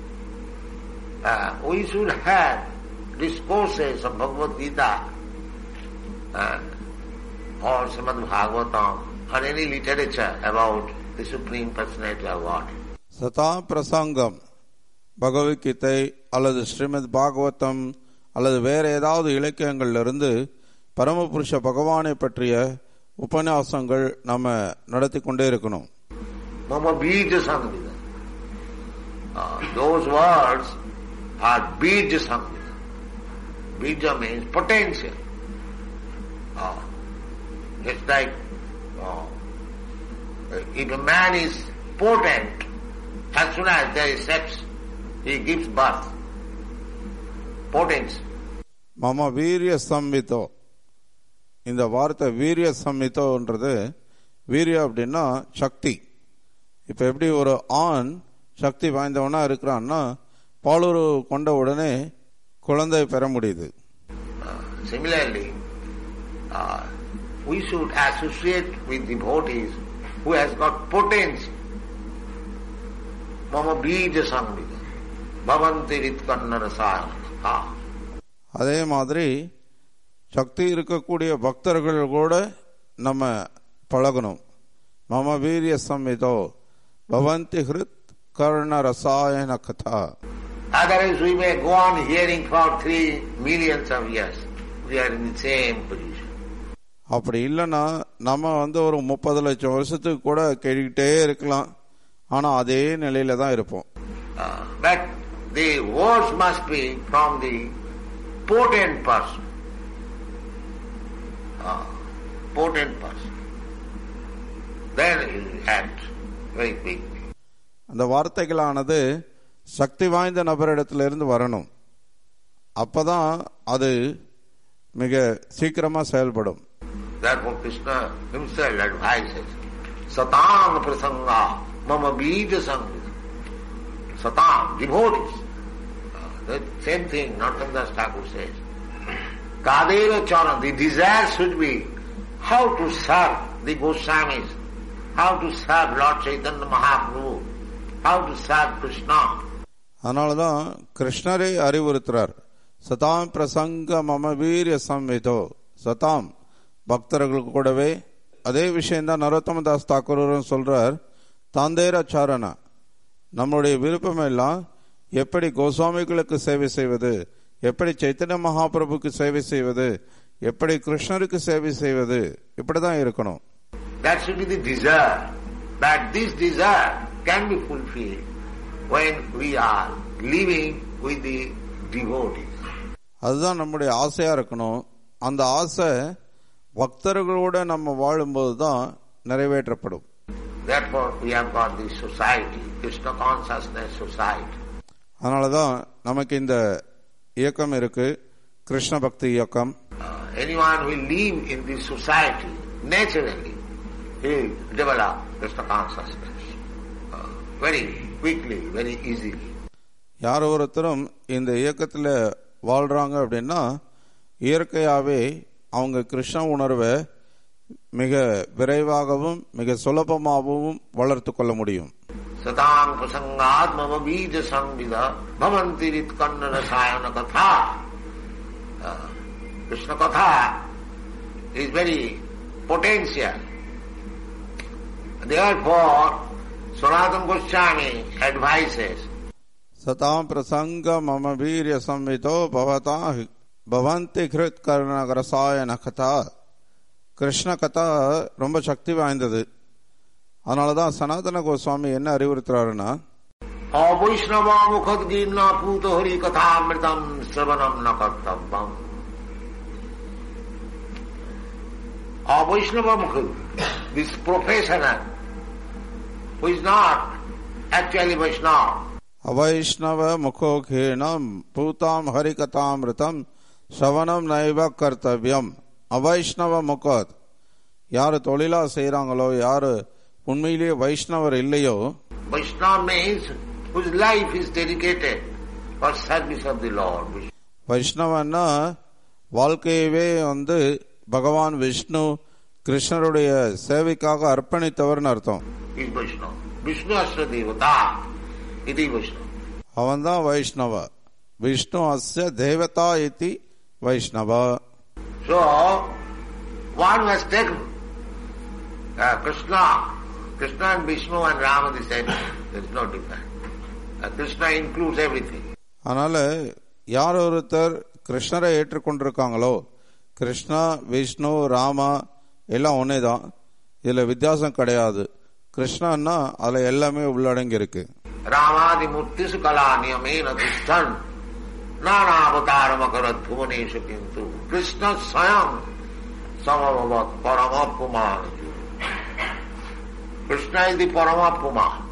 we should have discourses of Bhagavad Gita uh, or Srimad Bhagavatam or any literature about the Supreme Personality of Godhead. சதா பிரசங்கம் பகவத்கீதை அல்லது ஸ்ரீமத் பாகவதம் அல்லது வேற ஏதாவது இலக்கியங்கள்ல இருந்து பரமபுருஷ பகவானை பற்றிய உபன்யாசங்கள் நம்ம நடத்தி கொண்டே இருக்கணும் Mama Bija Samvida. Uh, those words are Bija Samvida. Bija means potential. Uh, it's like uh, if a man is potent, as soon as there is sex, he gives birth. Potency. மம வீரிய சம்மிதோ இந்த வார்த்தை வீரிய சம்மிதோன்றது வீரியம் அப்படின்னா சக்தி இப்ப எப்படி ஒரு ஆண் சக்தி வாய்ந்தவனா இருக்கிறான்னா பாலுறவு கொண்ட உடனே குழந்தை பெற முடியுது Uh, similarly, uh, we should associate with devotees who has got potency. Mama bija sangvida, bhavanti ritkanna rasayana. Ah. அதே மாதிரி சக்தி இருக்கக்கூடிய பக்தர்கள் கூட நம்ம பழகணும் மம வீரிய சம்மிதோ பவந்தி ஹிருத் கர்ண ரசாயன கதா Otherwise we may go on hearing for three millions of years. We are in the same position. அப்படி இல்லைன்னா நம்ம வந்து ஒரு முப்பது லட்சம் வருஷத்துக்கு கூட கேட்டுக்கிட்டே இருக்கலாம் ஆனா அதே நிலையில தான் இருப்போம் Uh, but the words must be from the potent person. Uh, potent person. Then he will act very quickly. அந்த வார்த்தைகளானது சக்தி வாய்ந்த நபரிடத்திலிருந்து வரணும் அப்பதான் அது மிக சீக்கிரமா செயல்படும் Therefore Krishna himself advises, Satang prasanga mama bija sangha. Satang, devotees. Uh, the same thing, Nartandas Thakur says. Kadeva chana, the desire should be how to serve the Goswamis, how to serve Lord Chaitanya Mahaprabhu, how to serve Krishna. அதனாலதான் கிருஷ்ணரே அறிவுறுத்துறார் Saddam பிரசங்க மம வீரிய சம்விதோ Saddam பக்தர்களுக்கு கூடவே அதே விஷயம்தான் நரோத்தம தாஸ் தாக்கூரும் சொல்றார் தாந்தேராச்சாரண நம்முடைய விருப்பம் எல்லாம் எப்படி கோஸ்வாமிகளுக்கு சேவை செய்வது எப்படி சைத்தன்ய மகாபிரபுக்கு சேவை செய்வது எப்படி கிருஷ்ணருக்கு சேவை செய்வது இப்படிதான் இருக்கணும் That should be the desire. But this desire can be fulfilled when we are living with the devotees. அதுதான் நம்முடைய ஆசையா இருக்கணும் அந்த ஆசை பக்தர்களோட நம்ம வாழும்போது தான் நிறைவேற்றப்படும் Therefore, we have got this society, Krishna consciousness society. அதனாலதான் நமக்கு இந்த இயக்கம் இருக்கு கிருஷ்ண பக்தி இயக்கம் Uh, anyone who will live in this society, naturally, he will develop Krishna consciousness uh, very quickly, very easily. யார் ஒருத்தரும் இந்த இயக்கத்துல வாழ்றாங்க அப்படின்னா இயற்கையாவே அவங்க கிருஷ்ண உணர்வை மிக விரைவாகவும் மிக சுலபமாகவும் வளர்த்து கொள்ள முடியும் Satang prasangad mama bija samvida bhavanti ritkanna rasayana katha. Uh, Krishna katha is very potential. Therefore, Sanatana Goswami advises சதாம் பிரசங்க மம வீரிய சம்விதோ பவதா பவந்தி கிருத் கர்ண ரசாயன கதா கிருஷ்ண கதா ரொம்ப சக்தி வாய்ந்தது அதனாலதான் சனாதன கோஸ்வாமி என்ன அறிவுறுத்துறாருன்னா अवैष्णव मुखद गिरना पूत हरि कथामृतम श्रवणम न कर्तव्यम अवैष्णव मुखद this professional who is not actually Vaishnava அவைஷ்ணவ முகோகேனம் பூதாம் ஹரிகதாமிருதம் சவனம் நைவ கர்த்தவியம் அவைஷ்ணவ முகத் யாரு தொழிலா செய்யறாங்களோ யாரு உண்மையிலேயே வைஷ்ணவர் இல்லையோ Vaishnava means whose life is dedicated for service of the Lord. வைஷ்ணவன்னா வாழ்க்கையவே வந்து பகவான் விஷ்ணு கிருஷ்ணருடைய சேவைக்காக அர்ப்பணித்தவர்னு அர்த்தம் He is Vaishnava. Vishnu Asra Devata. Iti Vaishnava. அவன் தான் வைஷ்ணவ விஷ்ணு அஸ்ய தேவதா இதி வைஷ்ணவ So, one has taken uh, Krishna, Krishna and Vishnu and Rama the same. There is no difference. Uh, Krishna includes everything. அதனால யார் ஒருத்தர் கிருஷ்ணரை ஏற்றுக்கொண்டிருக்காங்களோ கிருஷ்ணா விஷ்ணு ராமா எல்லாம் ஒன்னே தான் இதுல வித்தியாசம் கிடையாது கிருஷ்ணன்னா அதுல எல்லாமே உள்ளடங்கி இருக்கு Ramadi murtisu kala niyamena tishthan nana makarat bhuvaneshu kintu Krishna swayam samavavat paramapuman Krishna is the paramapuman.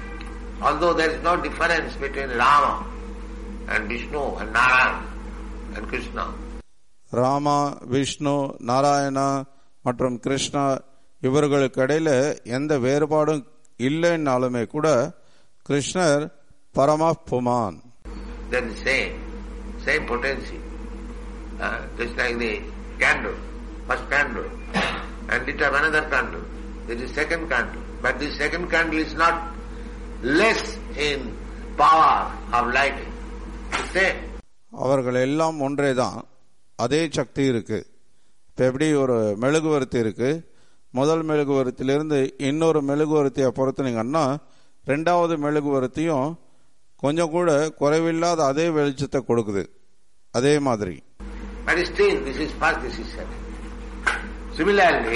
Although there is no difference between Rama and Vishnu and Narayan, and Krishna. Rama Vishnu Narayana மற்றும் கிருஷ்ணா இவர்களுக்கு இடையில எந்த வேறுபாடும் இல்லைன்னாலுமே கூட கிருஷ்ணர் பரம புமான் They're the same, same potency. Uh, just like the candle, first candle, and lit up another candle. There is second candle. But the second candle is not less in power of lighting. The same. அவர்கள் எல்லாம் ஒன்றே தான் அதே சக்தி இருக்கு இப்போ எப்படி ஒரு மெழுகுவர்த்தி இருக்கு முதல் மெழுகுவர்த்தியிலிருந்து இன்னொரு மெழுகுவர்த்தியை பொறுத்துனீங்கன்னா ரெண்டாவது மெழுகுவர்த்தியும் கொஞ்சம் கூட குறைவில்லாத அதே வெளிச்சத்தை கொடுக்குது அதே மாதிரி But still, this is first, this is second. Similarly,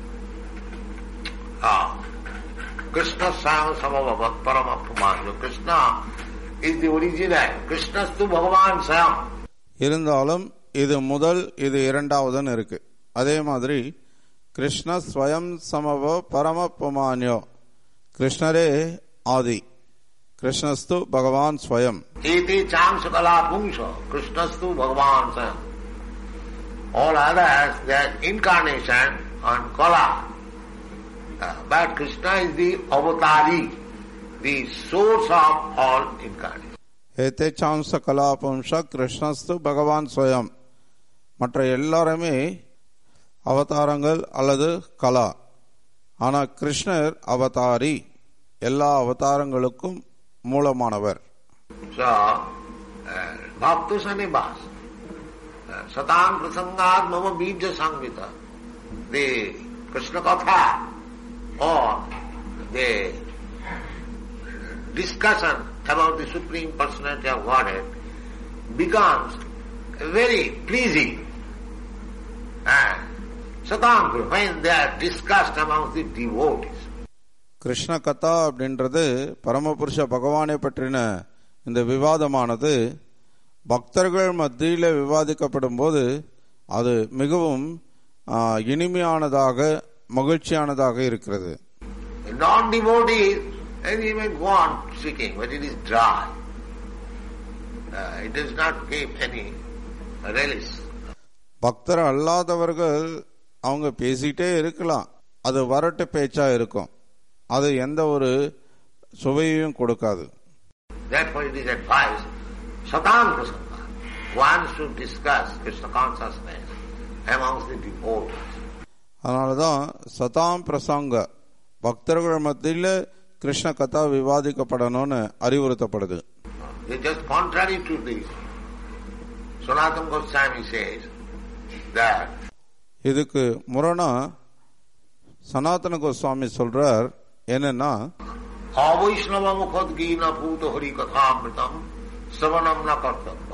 uh, Krishna Sam Samavavat Paramapumanya. Krishna is the original. Krishna is to Bhagavan Sam. இருந்தாலும் இது முதல் இது இரண்டாவதுன்னு இருக்கு அதே மாதிரி கிருஷ்ண ஸ்வயம் சமவ பரம புமான்யோ கிருஷ்ணரே ஆதி கிருஷ்ணஸ்து பகவான் ஸ்வயம் Iti Cham Sakala Pungsha. Krishna is to Bhagavan Sam. All others, they are incarnation on Kala. Uh, but Krishna is the avatari, the source of all incarnation. ஏத்தேச்சாம்ச கலாபம்ச கிருஷ்ணஸ்து பகவான் ஸ்வயம் மற்ற எல்லாருமே அவதாரங்கள் அல்லது கலா ஆனா கிருஷ்ணர் அவதாரி எல்லா அவதாரங்களுக்கும் மூலமானவர் So, uh, Bhakta Sanibas, uh, Satam Prasangat Mama Bija Sangvita, the Krishna Katha or the discussion about the Supreme Personality of Godhead becomes very pleasing. And Satam, when they are discussed amongst the devotees, Krishna கதா அப்படின்றது பரமபுருஷ பகவானை பற்றின இந்த விவாதமானது பக்தர்கள் மத்தியில் விவாதிக்கப்படும் போது அது மிகவும் ஆ, இனிமையானதாக மகிழ்ச்சியானதாக இருக்கிறது non-devotees, and he may go on speaking, but it is dry. Uh, it does not give any relish. பக்தர் அல்லாதவர்கள் அவங்க பேசிட்டே இருக்கலாம் அது வரட்டு பேச்சா இருக்கும் அது எந்த ஒரு சுவையையும் கொடுக்காது Therefore it is advised, Satan Prasanga, one should discuss Krishna consciousness amongst the devotees. அதனாலதான் சதாம் பிரசங்க பக்தர்கள் மத்தியில் கிருஷ்ண கதா விவாதிக்கப்படணும்னு அறிவுறுத்தப்படுது It is just contrary to this. Sanatana Goswami says that இதுக்கு முரணா சனாதன கோஸ்வாமி சொல்றார் என்னன்னா अवैष्णव मुखोद्गीन भूत हरि कथामृतम श्रवणम न कर्तव्य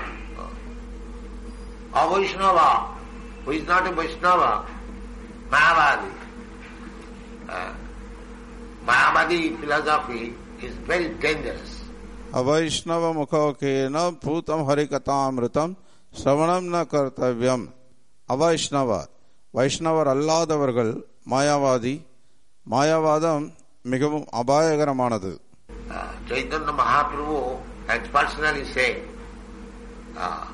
अवैष्णव who is not a Vaishnava, Mayavadi. Uh, Mayavadi philosophy is very dangerous. அவைஷ்ணவ முகோகேன பூதம் ஹரிகதாமிருதம் சிரவணம் ந கர்த்தவியம் அவைஷ்ணவ வைஷ்ணவர் அல்லாதவர்கள் மாயாவாதி மாயாவாதம் மிகவும் அபாயகரமானது Uh, Chaitanya Mahaprabhu has personally said, uh,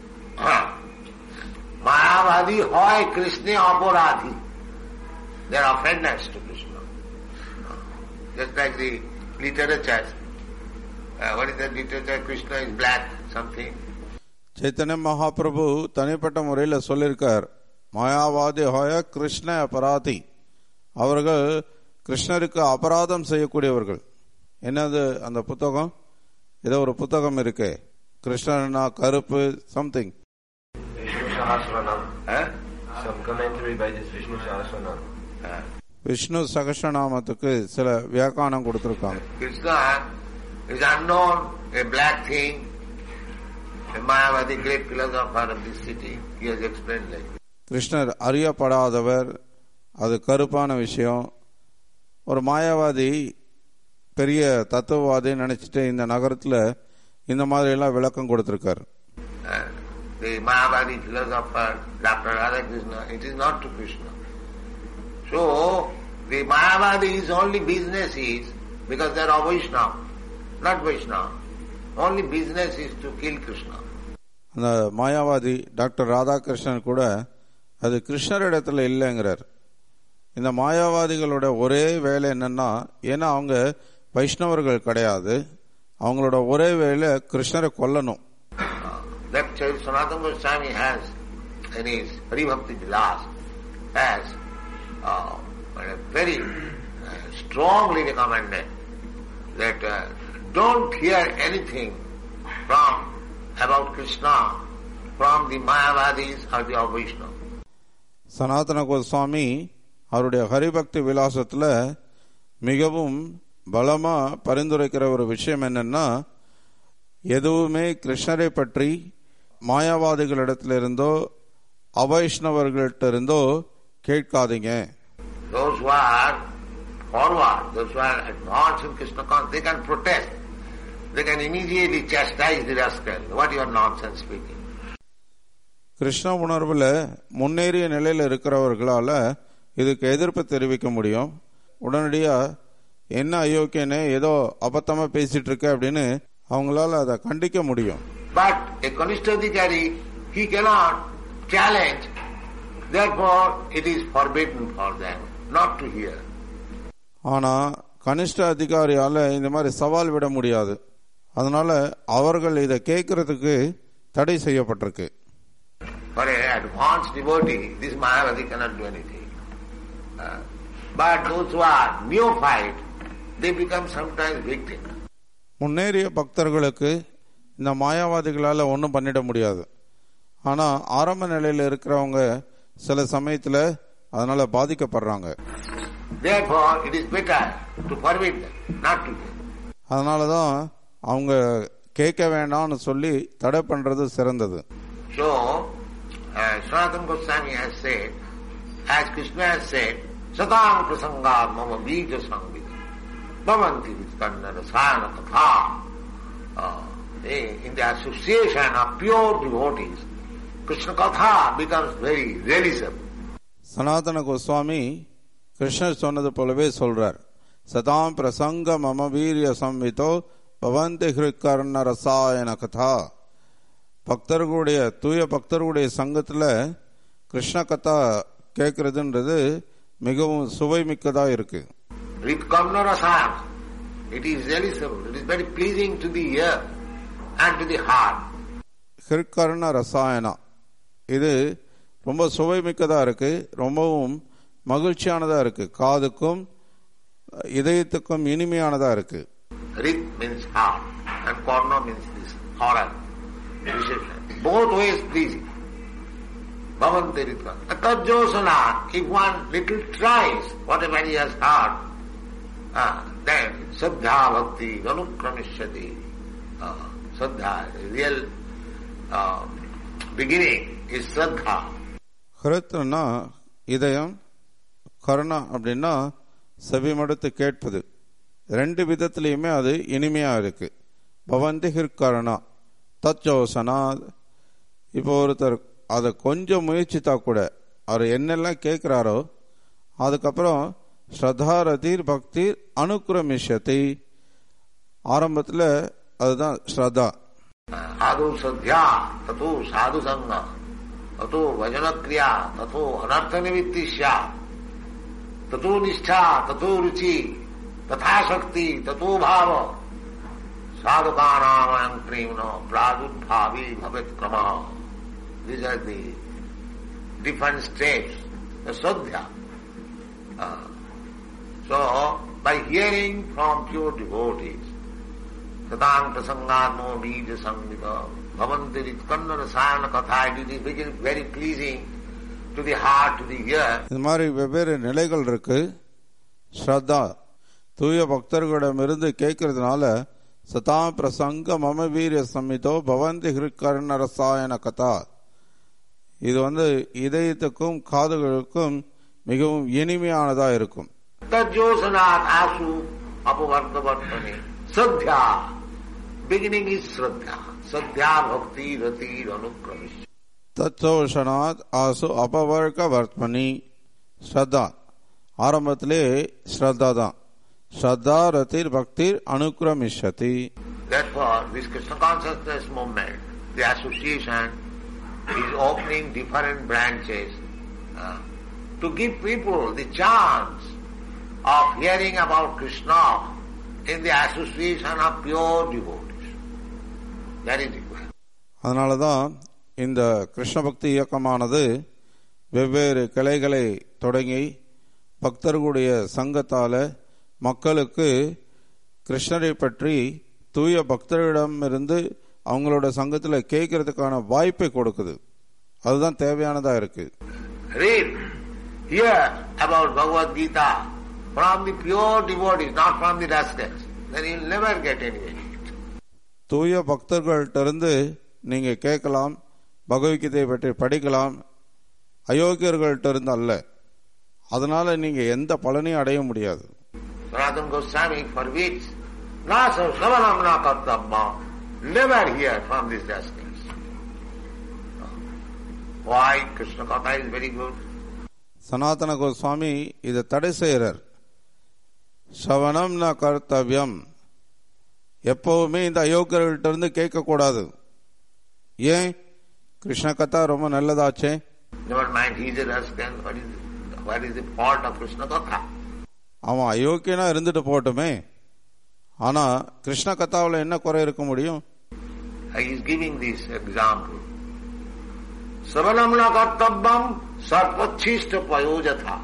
Mayavadi hoy Krishna aparadhi. They are offenders to Krishna. Uh, Just like the literature. Uh, what is that literature? Krishna is black, something. Chaitanya Mahaprabhu தனிப்பட்ட முறையில் சொல்லியிருக்கார் மாயாவாதி ஹோய கிருஷ்ண அபராதி அவர்கள் கிருஷ்ணருக்கு அபராதம் செய்யக்கூடியவர்கள் என்னது அந்த புத்தகம் ஏதோ ஒரு புத்தகம் இருக்கே கிருஷ்ணர்னா கருப்பு something Vishnu Sahasranam. Huh? Some commentary by this Vishnu Sahasranam. Uh, Vishnu சகஸ்ரநாமத்துக்கு சில வியாக்கானம் கொடுத்திருக்காங்க Krishna is unknown, a black thing. A Mayavadi, great philosopher of this city, he has explained like this. கிருஷ்ணர் அறியப்படாதவர் அது கருப்பான விஷயம் ஒரு மாயாவாதி பெரிய தத்துவவாதி நினைச்சிட்டு இந்த நகரத்துல இந்த மாதிரி எல்லாம் விளக்கம் கொடுத்திருக்காரு And the Mayavadi philosopher, Dr. Radhakrishna, it is not to Krishna. So, the Mayavadi's only business is, because they are Vaishnava, not Vaishnava, only business is to kill Krishna. அந்த மாயாவாதி டாக்டர் ராதாகிருஷ்ணன் கூட அது கிருஷ்ணரிடத்துல இல்லைங்கிறார் இந்த மாயாவாதிகளோட ஒரே வேலை என்னன்னா ஏன்னா அவங்க வைஷ்ணவர்கள் கிடையாது அவங்களோட ஒரே வேலை கிருஷ்ணரை கொல்லணும் That Chaitanya Sanatana Goswami has in his Haribhakti Vilas has uh, very uh, strongly recommended that uh, don't hear anything from about Krishna from the Mayavadis or the Vaishnava. சனாதன கோஸ்வாமி அவருடைய ஹரிபக்தி விலாசத்துல மிகவும் பலமா பரிந்துரைக்கிற ஒரு விஷயம் என்னன்னா எதுவுமே கிருஷ்ணரை பற்றி மாயாவாதிகளிடத்திலிருந்தோ அவைஷ்ணவர்கள்ட்ட இருந்தோ கேட்காதீங்க Those who are forward, those who are advanced in Krishna consciousness, they can protest. They can immediately chastise the rascal. What you are nonsense speaking. Krishna உணர்வுல முன்னேறிய நிலையில இருக்கிறவர்களால இதுக்கு எதிர்ப்பு தெரிவிக்க முடியும் உடனடியா என்ன அயோக்கியனே ஏதோ அபத்தமா பேசிட்டு இருக்க அப்படின்னு அவங்களால அதை கண்டிக்க முடியும் But a Kanishthadikari, he cannot challenge. Therefore, it is forbidden for them not to hear. ஆனா கனிஷ்ட அதிகாரியால இந்த மாதிரி சவால் விட முடியாது அதனால அவர்கள் இதை கேட்கறதுக்கு தடை செய்யப்பட்டிருக்கு For an advanced devotee, this Mayavadi cannot do anything. Uh, but those who are neophyte, they become sometimes victims. முன்னேறிய பக்தர்களுக்கு இந்த மாயாவாதிகளால ஒன்றும் பண்ணிட முடியாது ஆனா ஆரம்ப நிலையில இருக்கிறவங்க சில சமயத்துல அதனால பாதிக்கப்படுறாங்க Therefore, it is better to forbid them, not to hear. அதனாலதான் அவங்க கேட்க வேண்டாம்னு சொல்லி தடை பண்றது சிறந்தது So, uh, Sanatana Goswami has said, as Krishna has said, Satang prasangad mama bija sangvita, bhavanti viskanna rasayana katha. Uh, in in the association of pure devotees, Krishna katha becomes very realisable. சனாதன கோஸ்வாமி கிருஷ்ணர் சொன்னது போலவே சொல்றார் Saddam பிரசங்க மம வீரிய சம்விதோ பவந்தி ஹிருக்கர்ண ரசாயன கதா பக்தர்களுடைய தூய பக்தர்களுடைய சங்கத்துல கிருஷ்ண கதா கேட்கறதுன்றது மிகவும் சுவை மிக்கதா இருக்கு Ritkamna rasayana. It is realisable. It is very pleasing to the ear and to the heart. ஹிருக்கர்ண ரசாயனா இது ரொம்ப சுவை மிக்கதா இருக்கு ரொம்பவும் மகிழ்ச்சியானதா இருக்கு காதுக்கும் இதயத்துக்கும் இனிமையானதா இருக்கு Rit means heart and karna means this oral. reception. Both ways pleasing. Bhavanti ritka. Tajjosana, if one little tries whatever he has heard, ah, then saddha bhakti anukramishati. Uh, saddha, real uh, beginning is saddha. ஹிருத்னா இதயம் கருணா அப்படின்னா செவிமடுத்து கேட்பது ரெண்டு விதத்திலையுமே அது இனிமையா இருக்கு பவந்தி ஹிர்கருணா தச்சோசனா இப்போ ஒருத்தர் அதை கொஞ்சம் முயற்சித்தா கூட அவர் என்னெல்லாம் கேட்கிறாரோ அதுக்கப்புறம் ஸ்ரதா ரதீர் பக்திர் அனுக்கிரமிஷதி ஆரம்பத்தில் அதுதான் ஸ்ரதா आदौ श्रद्धा तथो साधु संग तथो भजन क्रिया तथो अनर्थ निवृत्ति तथो निष्ठा तथो रुचि तथा शक्ति तथो भाव साधुका नाम प्रेम प्रादुर्भावी भवेत क्रम These are the different steps, the sadhya. Uh, so, by hearing from pure devotees, Satang prasangatmo bija samvita bhavanti ritkanna rasayana katha. It is very, very pleasing to the heart, to the ear. இது மாதிரி வெவ்வேறு நிலைகள் இருக்கு ஸ்ரத்தா தூய பக்தர்களிடமிருந்து கேட்கறதுனால சதா பிரசங்க மம வீரிய சம்மிதோ பவந்தி ஹிருக்கர்ண ரசாயன கதா இது வந்து இதயத்துக்கும் காதுகளுக்கும் மிகவும் இனிமையானதா இருக்கும் Tajyosanat asu apavarta vartane. Sadhya. Beginning is Shraddha. Sadhya bhakti rati anukramish. தத்தோஷனாத் ஆசு அபவர்க்க வர்த்மனி ஸ்ரத்தா ஆரம்பத்திலே ஸ்ரத்தா தான் ஸ்ரத்தா ரத்திர் பக்திர் அனுக்கிரமிஷதி Therefore, this Krishna consciousness movement the association is opening different branches uh, to give people the chance of hearing about Krishna in the association of pure devotees. That is required. அதனால தான் இந்த கிருஷ்ண பக்தி இயக்கமானது வெவ்வேறு கிளைகளை தொடங்கி பக்தர்களுடைய சங்கத்தால மக்களுக்கு கிருஷ்ணரை பற்றி தூய பக்தர்களிடமிருந்து அவங்களோட சங்கத்தில் கேட்கறதுக்கான வாய்ப்பை கொடுக்குது அதுதான் தேவையானதா இருக்கு Read, hear about Bhagavad Gita from the pure devotees, not from the rascals. Then you'll never get any benefit. தூய பக்தர்கள்ட்ட இருந்து நீங்க கேட்கலாம் பகவத்கீதையை பற்றி படிக்கலாம் அயோக்கியர்கள்ட்ட இருந்து அல்ல அதனால நீங்க எந்த பலனையும் அடைய முடியாது Sanatana Goswami forbids, na savanam na kartabma, never hear from these rascals. Why? Krishna Katha is very good. சனாதன கோஸ்வாமி இதை தடை செய்யறார் சவனம் ந கர்த்தவியம் எப்பவுமே இந்த அயோக்கியர்கள்ட்ட இருந்து கேட்கக்கூடாது ஏன் கிருஷ்ண கதா ரொம்ப நல்லதாச்சே Never mind, he is a rascal. What is, what is the fault of Krishna Katha? அவன் அயோக்கியனா இருந்துட்டு போகட்டுமே ஆனா கிருஷ்ண கதாவில் என்ன குறை இருக்க முடியும் He is giving this example. Savanam na kartabbam sarpachishta payojatha.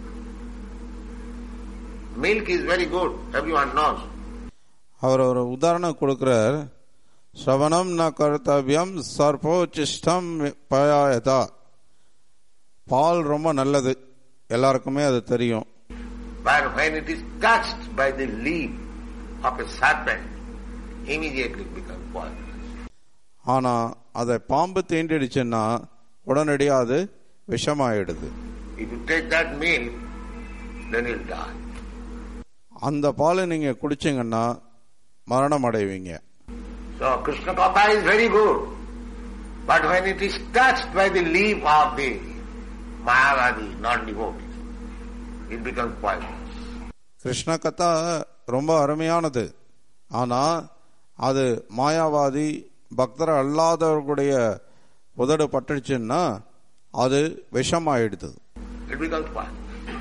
Milk is very good, everyone knows. அவர் ஒரு உதாரணம் கொடுக்கிறார் ஸ்ரவணம் ந கர்த்தவியம் சர்போச்சிஷ்டம் பயாயதா பால் ரொம்ப நல்லது எல்லாருக்குமே அது தெரியும் But when it is touched by the leaf of a serpent, immediately it becomes poisonous. ஆனா அதை பாம்பு தீண்டிடுச்சுன்னா உடனடியாக அது விஷமாயிடுது If you take that milk, then you'll die. அந்த பாலை நீங்க குடிச்சீங்கன்னா மரணம் அடைவீங்க So Krishna Katha is very good. But when it is touched by the leaf of the Mayavadi, non-devotees, it becomes poisonous. Krishna கதா ரொம்ப அருமையானது ஆனா அது மாயாவாதி பக்தர் அல்லாதவர்களுடைய உதடு பட்டுச்சுன்னா அது விஷமாயிடுது It becomes poisonous.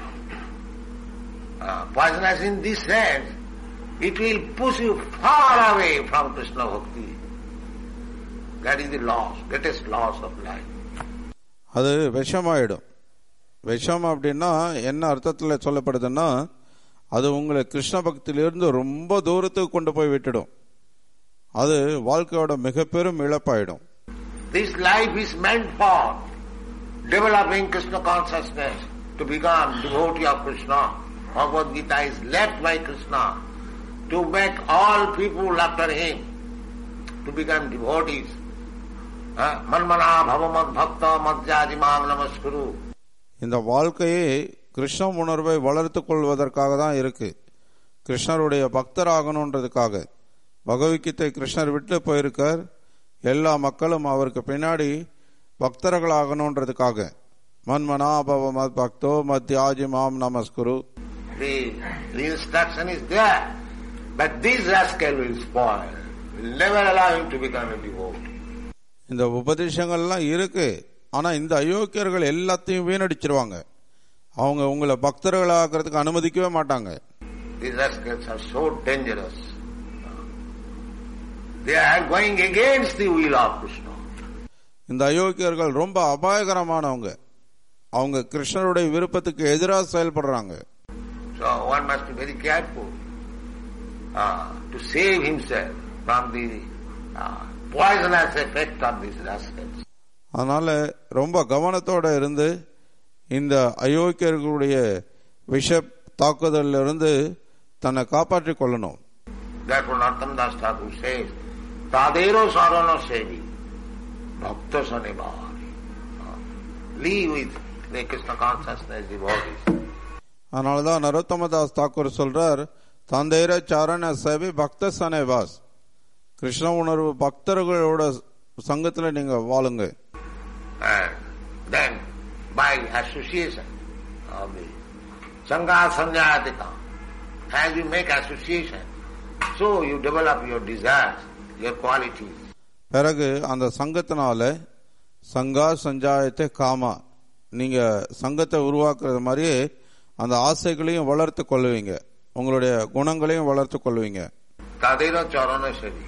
Uh, poisonous in this sense, it will push you far away from Krishna Bhakti. That is the loss, greatest loss of life. அது விஷமாயிடும் விஷம் அப்படின்னா என்ன அர்த்தத்தில் சொல்லப்படுதுன்னா அது உங்களை கிருஷ்ண பக்தியிலிருந்து ரொம்ப தூரத்துக்கு கொண்டு போய் விட்டுடும் அது வாழ்க்கையோட மிக பெரும் இழப்பாயிடும் This life is meant for developing Krishna consciousness to become devotee of Krishna. Bhagavad Gita is left by Krishna to make all people after him to become devotees. Uh, Manmana bhavamad bhakta madhyajimam namaskuru. இந்த வாழ்க்கையே கிருஷ்ண உணர்வை வளர்த்துக் கொள்வதற்காக தான் இருக்கு கிருஷ்ணருடைய பக்தர் ஆகணுன்றதுக்காக பகவத்கீதை கிருஷ்ணர் விட்டு போயிருக்கார் எல்லா மக்களும் அவருக்கு பின்னாடி பக்தர்கள் ஆகணுன்றதுக்காக மன்மனாபவ மத் பக்தோ மத்யாஜி மாம் நமஸ்குரு The, the instruction is there, but this rascal will spoil, will never allow him to become a devotee. இந்த உபதேசங்கள்லாம் இருக்கு ஆனா இந்த அயோக்கியர்கள் எல்லாத்தையும் வீணடிச்சிருவாங்க அவங்க உங்களை பக்தர்கள் ஆக்கிறதுக்கு அனுமதிக்கவே மாட்டாங்க These rascals are so dangerous. They are going against the will of Krishna. இந்த அயோக்கியர்கள் ரொம்ப அபாயகரமானவங்க அவங்க கிருஷ்ணருடைய விருப்பத்துக்கு எதிராக செயல்படுறாங்க So one must be very careful uh, to save himself from the uh, poisonous effect of these rascals. அதனால ரொம்ப கவனத்தோட இருந்து இந்த அயோக்கியர்களுடைய விஷ தாக்குதலில் இருந்து தன்னை காப்பாற்றிக் கொள்ளணும் Therefore Nartam Das Thakur says, Tadero sarana sevi, bhakta sanevari. Uh, Live with the Krishna consciousness devotees. அதனாலதான் நரோத்தமதாஸ் தாக்கூர் சொல்றார் தந்தைர சரண சேவை பக்த சனேவாஸ் கிருஷ்ண உணர்வு பக்தர்களோட சங்கத்துல நீங்க வாழுங்க And then by association of the Sangha Sanjayatika, as you make association, so you develop your desires, your qualities. பிறகு அந்த சங்கத்தினால சங்கா சஞ்சாயத்தை காமா நீங்க சங்கத்தை உருவாக்குறது மாதிரியே அந்த ஆசைகளையும் வளர்த்து கொள்வீங்க உங்களுடைய குணங்களையும் வளர்த்து கொள்வீங்க তাদেরও চরণে সেবি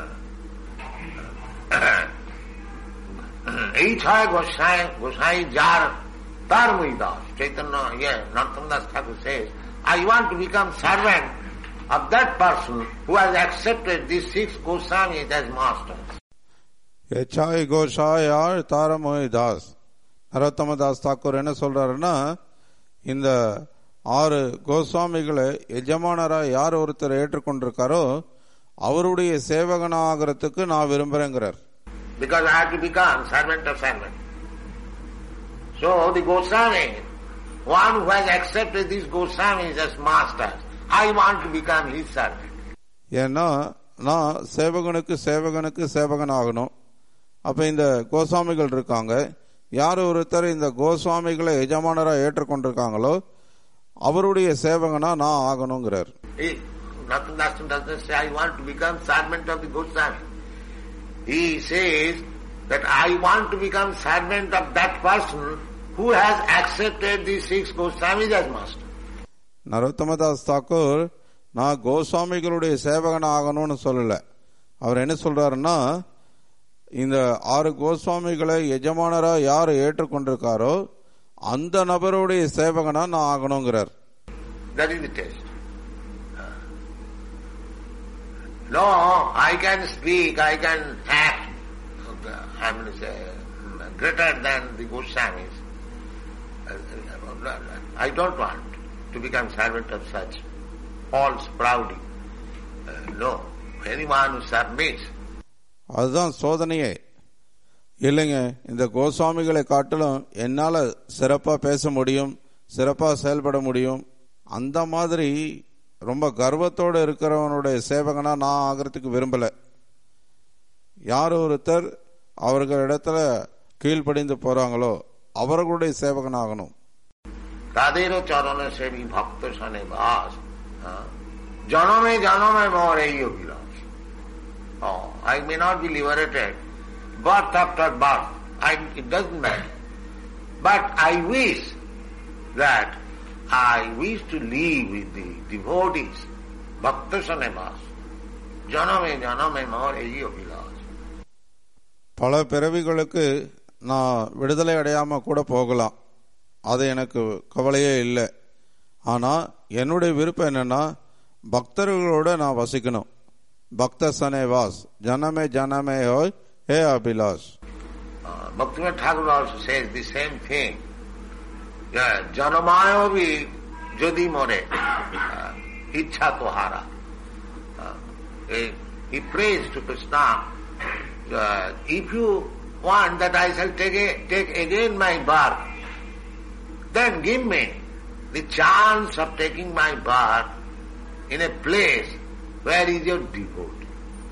এই ছয় গোসাই গোসাই যার তার মই দাস চৈতন্য ইয়ে নরতম দাস ঠাকুর says I want to become servant of that person who has accepted these six Goswamis as masters. எச்சாய் கோஷாயாள் தாரமோய் Das நரோத்தம Das Thakur என்ன சொல்றாருன்னா இந்த ஆறு கோஸ்வாமிகளை எஜமானரா யார் ஒருத்தர் ஏற்றுக்கொண்டிருக்காரோ அவருடைய சேவகனாகிறதுக்கு நான் விரும்புறேங்கிறார் Because I have to become servant of servant. So the Goswami, one who has accepted these Goswamis as masters, I want to become his servant. ஏன்னா நான் சேவகனுக்கு சேவகனுக்கு சேவகன் ஆகணும் அப்ப இந்த கோஸ்வாமிகள் இருக்காங்க யார் ஒருத்தர் இந்த கோஸ்வாமிகளை எஜமானரா ஏற்றுக்கொண்டிருக்காங்களோ அவருடைய சேவகனா நான் ஆகணுங்கிறார் He, Nathan Dasan doesn't say, I want to become servant of the Goswami. He says that I want to become servant of that person who has accepted these six Goswamis as master. நரோத்தமதாஸ் Thakur நான் கோஸ்வாமிகளுடைய சேவகன் ஆகணும்னு சொல்லல அவர் என்ன சொல்றாருன்னா இந்த ஆறு கோஸ்வாமிகளை எஜமானரா யார் ஏற்றுக்கொண்டிருக்காரோ அந்த நபருடைய சேவகனா நான் ஆகணுங்கிறார் That is the test. No, I can speak, I can act, I mean, say, greater than the Goswamis. I don't want to become servant of such false proudy. Uh, no, anyone who submits அதுதான் சோதனையே இல்லைங்க இந்த கோஸ்வாமிகளை காட்டிலும் என்னால சிறப்பா பேச முடியும் சிறப்பா செயல்பட முடியும் அந்த மாதிரி ரொம்ப கர்வத்தோட இருக்கிறவனுடைய சேவகனா நான் ஆகிறதுக்கு விரும்பல யார் ஒருத்தர் அவர்கள் இடத்துல கீழ்ப்படிந்து போறாங்களோ அவர்களுடைய சேவகன் ஆகணும் তাদেরও চরণে সেবী ভক্ত সনে বাস হ্যাঁ? জনমে জনমে মর এই অভিলাষ Oh, I may not be liberated, birth after birth, I, it doesn't matter. But I wish that I wish to live with the devotees, bhakta sanebas. Janame janame mor ei abhilash. பல பிறவிகளுக்கு நான் விடுதலை அடையாம கூட போகலாம் அது எனக்கு கவலையே இல்லை ஆனா என்னுடைய விருப்பம் என்னன்னா பக்தர்களோட நான் வசிக்கணும் பக்த சனே வாஸ் ஜனமே ஜனமே ஹோய் ஹே Abhilash Uh, Bhaktivinoda Thakur also says the same thing. Yeah, Janamayo bhi jodi more uh, ichha tohara. Uh, he, he prays to Krishna, uh, if you want that I shall take, a, take again my birth, then give me the chance of taking my birth in a place where is your devotee.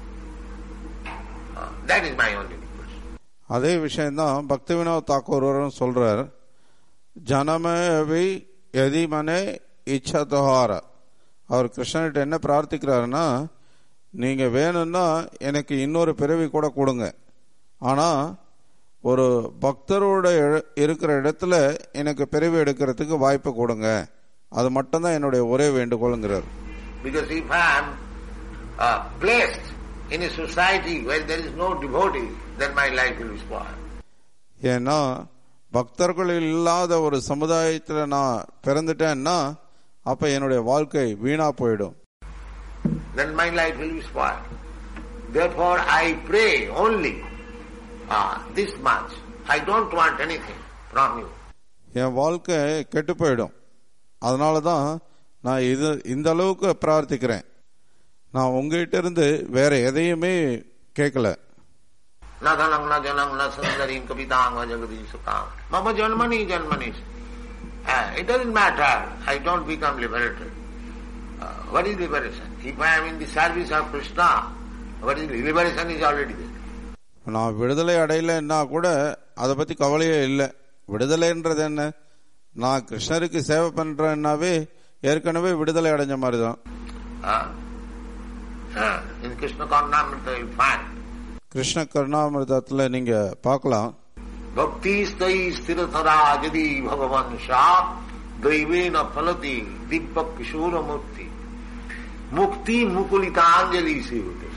Uh, that is my only request. அதே விஷயம்தான் பக்தி வினோத் தாக்கூர் சொல்றார் ஜனமேவி எதிமனே இச்சா தொஹார அவர் கிருஷ்ணன்கிட்ட என்ன பிரார்த்திக்கிறாருன்னா நீங்க வேணும்னா எனக்கு இன்னொரு பிறவி கூட கொடுங்க ஆனா ஒரு பக்தரோட இட- இருக்கிற இடத்துல எனக்கு பிறவி எடுக்கிறதுக்கு வாய்ப்பு கொடுங்க அது மட்டும்தான் என்னுடைய ஒரே வேண்டுகோளுங்கிறார் Because if I am uh, placed in a society where there is no devotee, then my life will be spoiled. ஏன்னா பக்தர்கள் இல்லாத ஒரு சமுதாயத்துல நான் பிறந்துட்டேன்னா அப்ப என்னுடைய வாழ்க்கை வீணா போயிடும் Then my life will be spoiled. Therefore I pray only uh, this much. I don't want anything from you. என் வாழ்க்கை கெட்டு போயிடும் அதனால தான் நான் இது இந்த அளவுக்கு பிரார்த்திக்கிறேன் நான் உங்ககிட்ட இருந்து வேற எதையுமே கேட்கல न धनं न जनं न सुन्दरीं कवितां न जगदीशतां मम जन्मनि जन्मनि Uh, it doesn't matter. I don't become liberated. Uh, what is liberation? If I am in the service of Krishna, what is liberation is already there. நான் விடுதலை அடையலைன்னா கூட அதை பத்தி கவலையே இல்லை விடுதலைன்றது என்ன நான் கிருஷ்ணருக்கு சேவை பண்றேன்னாவே ஏற்கனவே விடுதலை அடைஞ்ச மாதிரி தான் Uh, uh, in Krishna Karnamrita you find Krishna கருணாமிர்தத்துல நீங்க பார்க்கலாம் भक्ति स्तई स्थिरतरा यदि भगवान सा दैवे न फलती दिव्य किशोर मूर्ति मुक्ति मुकुलितांजलि से होते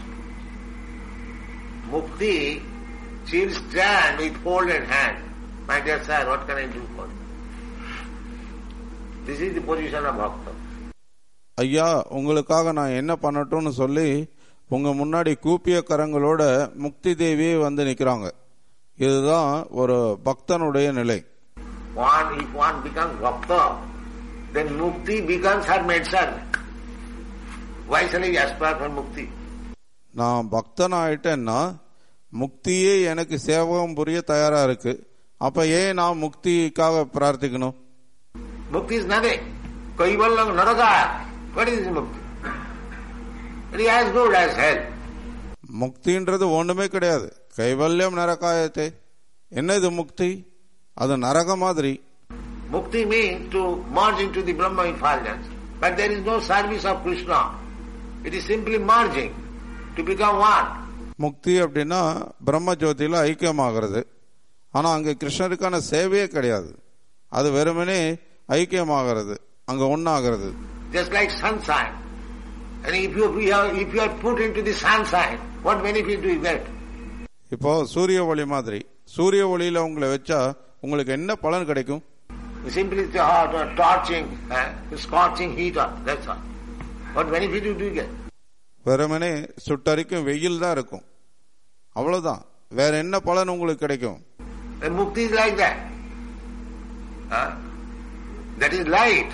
मुक्ति she'll stand with folded hand. My dear sir, what can I do for you? This is the position of bhakta. ஐயா உங்களுக்காக நான் என்ன பண்ணட்டும்னு சொல்லி உங்க முன்னாடி கூப்பிய கரங்களோட முக்தி தேவியே வந்து நிக்கிறாங்க இதுதான் ஒரு பக்தனுடைய நிலை One, if one becomes bhakta, then mukti becomes her maid servant. Why shall he aspire for mukti? நான் பக்தன் ஆயிட்டேன்னா முக்தியே எனக்கு சேவகம் புரிய தயாரா இருக்கு அப்ப ஏன் நான் முக்திக்காக பிரார்த்திக்கணும் Mukti is nothing. Kaivallam naraka. What is mukti? It is as good as hell. முக்தின்றது ஒண்ணுமே கிடையாது கைவல்யம் நரகாயத்தை என்ன இது முக்தி அது நரக மாதிரி Mukti means to merge into the Brahma effulgence. But there is no service of Krishna. It is simply merging to become one. முக்தி அப்படின்னா பிரம்ம ஜோதியில ஐக்கியமாகிறது ஆனா அங்க கிருஷ்ணருக்கான சேவையே கிடையாது அது வெறுமனே ஐக்கியமாகிறது அங்க ஒன்னாகிறது Just like sunshine. And if you, if you are, if you are put into the sunshine, what benefit do you get? இப்போ சூரிய ஒளி மாதிரி சூரிய ஒளியில உங்களை வச்சா உங்களுக்கு என்ன பலன் கிடைக்கும் Simply the hot or torching, uh, scorching heat up, that's all. What benefit do you get? வெறுமனே சுட்டரிக்கும் வெயில் தான் இருக்கும் அவ்வளவுதான் வேற என்ன பலன் உங்களுக்கு கிடைக்கும் And mukti is like that. Huh? That is light.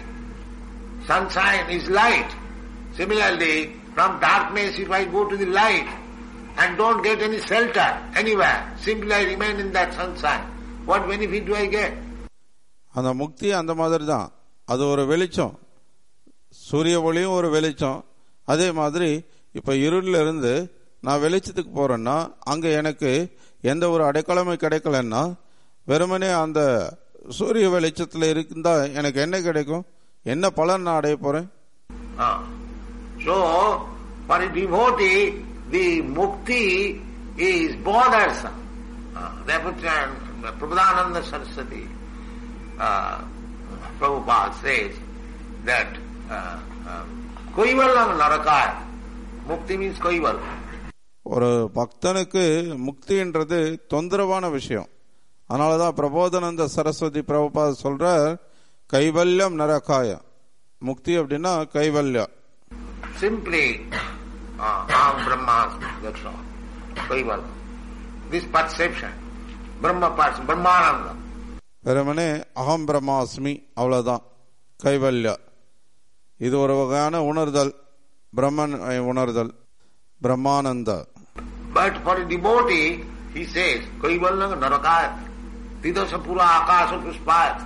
Sunshine is light. Similarly, from darkness if I go to the light and don't get any shelter anywhere, simply I remain in that sunshine, what benefit do I get? அந்த முக்தி அந்த மாதிரி தான் அது ஒரு வெளிச்சம் சூரிய ஒளியும் ஒரு வெளிச்சம் அதே மாதிரி இப்ப இருள்ல இருந்து நான் வெளிச்சத்துக்கு போறேன்னா அங்க எனக்கு எந்த ஒரு அடைக்கலமே கிடைக்கலன்னா வெறுமனே அந்த சூரிய வெளிச்சத்துல இருந்தா எனக்கு என்ன கிடைக்கும் என்ன பலன் நான் அடைய போறேன் Ah. So, for a devotee, the mukti is bothersome. Uh, therefore, uh, Prabhupada Saraswati, uh, Prabhupada says that uh, uh, Kaivalam Narakaya. Mukti means Kaival. ஒரு பக்தனுக்கு முக்தின்றது தொந்தரவான விஷயம் அதனாலதான் பிரபோதனந்த சரஸ்வதி பிரபுபாத சொல்றார் கைவல்யம் நரகாய முக்தி அப்படின்னா கைவல்யம் Simply, uh, Aham Brahmasmi, that's all. Kaival. This perception, Brahma person, Brahmananda. வெறுமனே அகம் பிரம்மாஸ்மி அவ்வளவுதான் கைவல்யா இது ஒரு வகையான உணர்தல் பிரம்மன் உணர்தல் பிரம்மானந்த But for a devotee, he says, Kaivallang narakayat, tidasa pura akasa puspayat.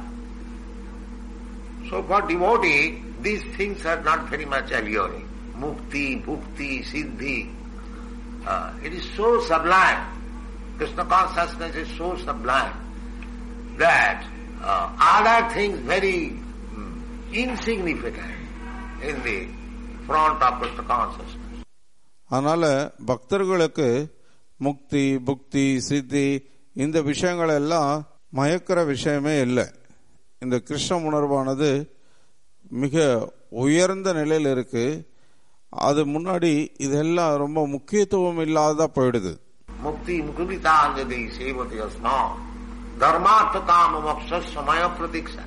So for devotee, these things are not very much alluring. Mukti, bhukti, siddhi. Uh, it is so sublime. Krishna consciousness is so sublime that uh, other things very mm, insignificant in the front of Krishna consciousness. அதனால பக்தர்களுக்கு முக்தி புக்தி சித்தி இந்த விஷயங்கள் எல்லாம் மயக்கிற விஷயமே இல்லை இந்த கிருஷ்ண உணர்வானது மிக உயர்ந்த நிலையில் இருக்கு அது முன்னாடி இதெல்லாம் ரொம்ப முக்கியத்துவம் இல்லாததா போயிடுது मुक्ति मुकुलितांजलि सेवते अस्मा धर्मार्थ काम मोक्ष समय प्रतीक्षा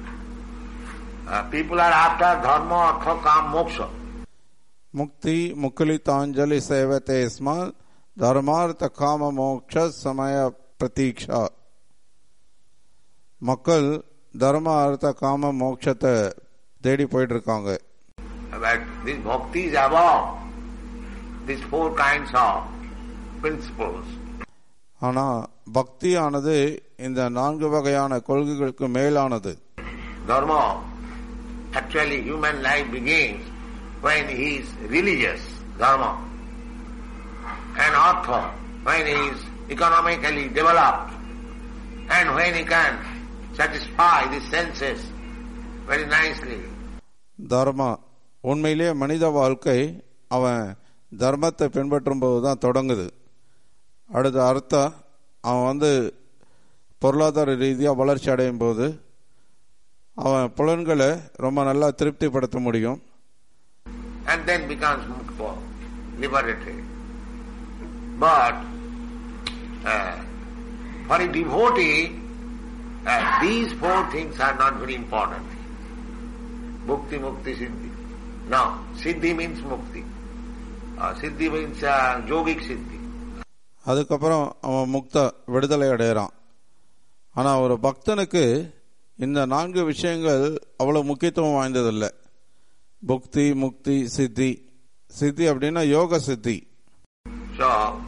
पीपल आर आफ्टर धर्म अर्थ काम मोक्ष முக்தி முக்குலிதாஞ்சலி சேவத்தை ஸ்மா தர்மார்த்த காம மோட்ச சமய பிரதீக்ஷா மக்கள் தர்ம அர்த்த காம மோட்சத்தை தேடி போயிட்டு இருக்காங்க But this bhakti is above these four kinds of principles. ஆனா பக்தியானது இந்த நான்கு வகையான கொள்கைகளுக்கு மேலானது Dharma, actually human life begins when he is religious, dharma. And artha, when he is economically developed. And when he can satisfy the senses very nicely. தர்மா உண்மையிலேயே மனித வாழ்க்கை அவன் தர்மத்தை பின்பற்றும் போதுதான் தொடங்குது அடுத்த அர்த்தம் அவன் வந்து பொருளாதார ரீதியாக வளர்ச்சி அடையும் போது அவன் புலன்களை ரொம்ப நல்லா திருப்திப்படுத்த முடியும் and then becomes mukta, liberated. But uh, for a devotee, uh, these four things are not very important. Mukti, mukti, siddhi. No, siddhi means mukti. Uh, siddhi means uh, yogic siddhi. அதுக்கப்புறம் அவன் முக்த விடுதலை அடைகிறான் ஆனால் ஒரு பக்தனுக்கு இந்த நான்கு விஷயங்கள் அவ்வளோ முக்கியத்துவம் வாய்ந்ததில்லை புக்தி முக்தி சித்தி சித்தி அப்படின்னா யோக சித்தி So,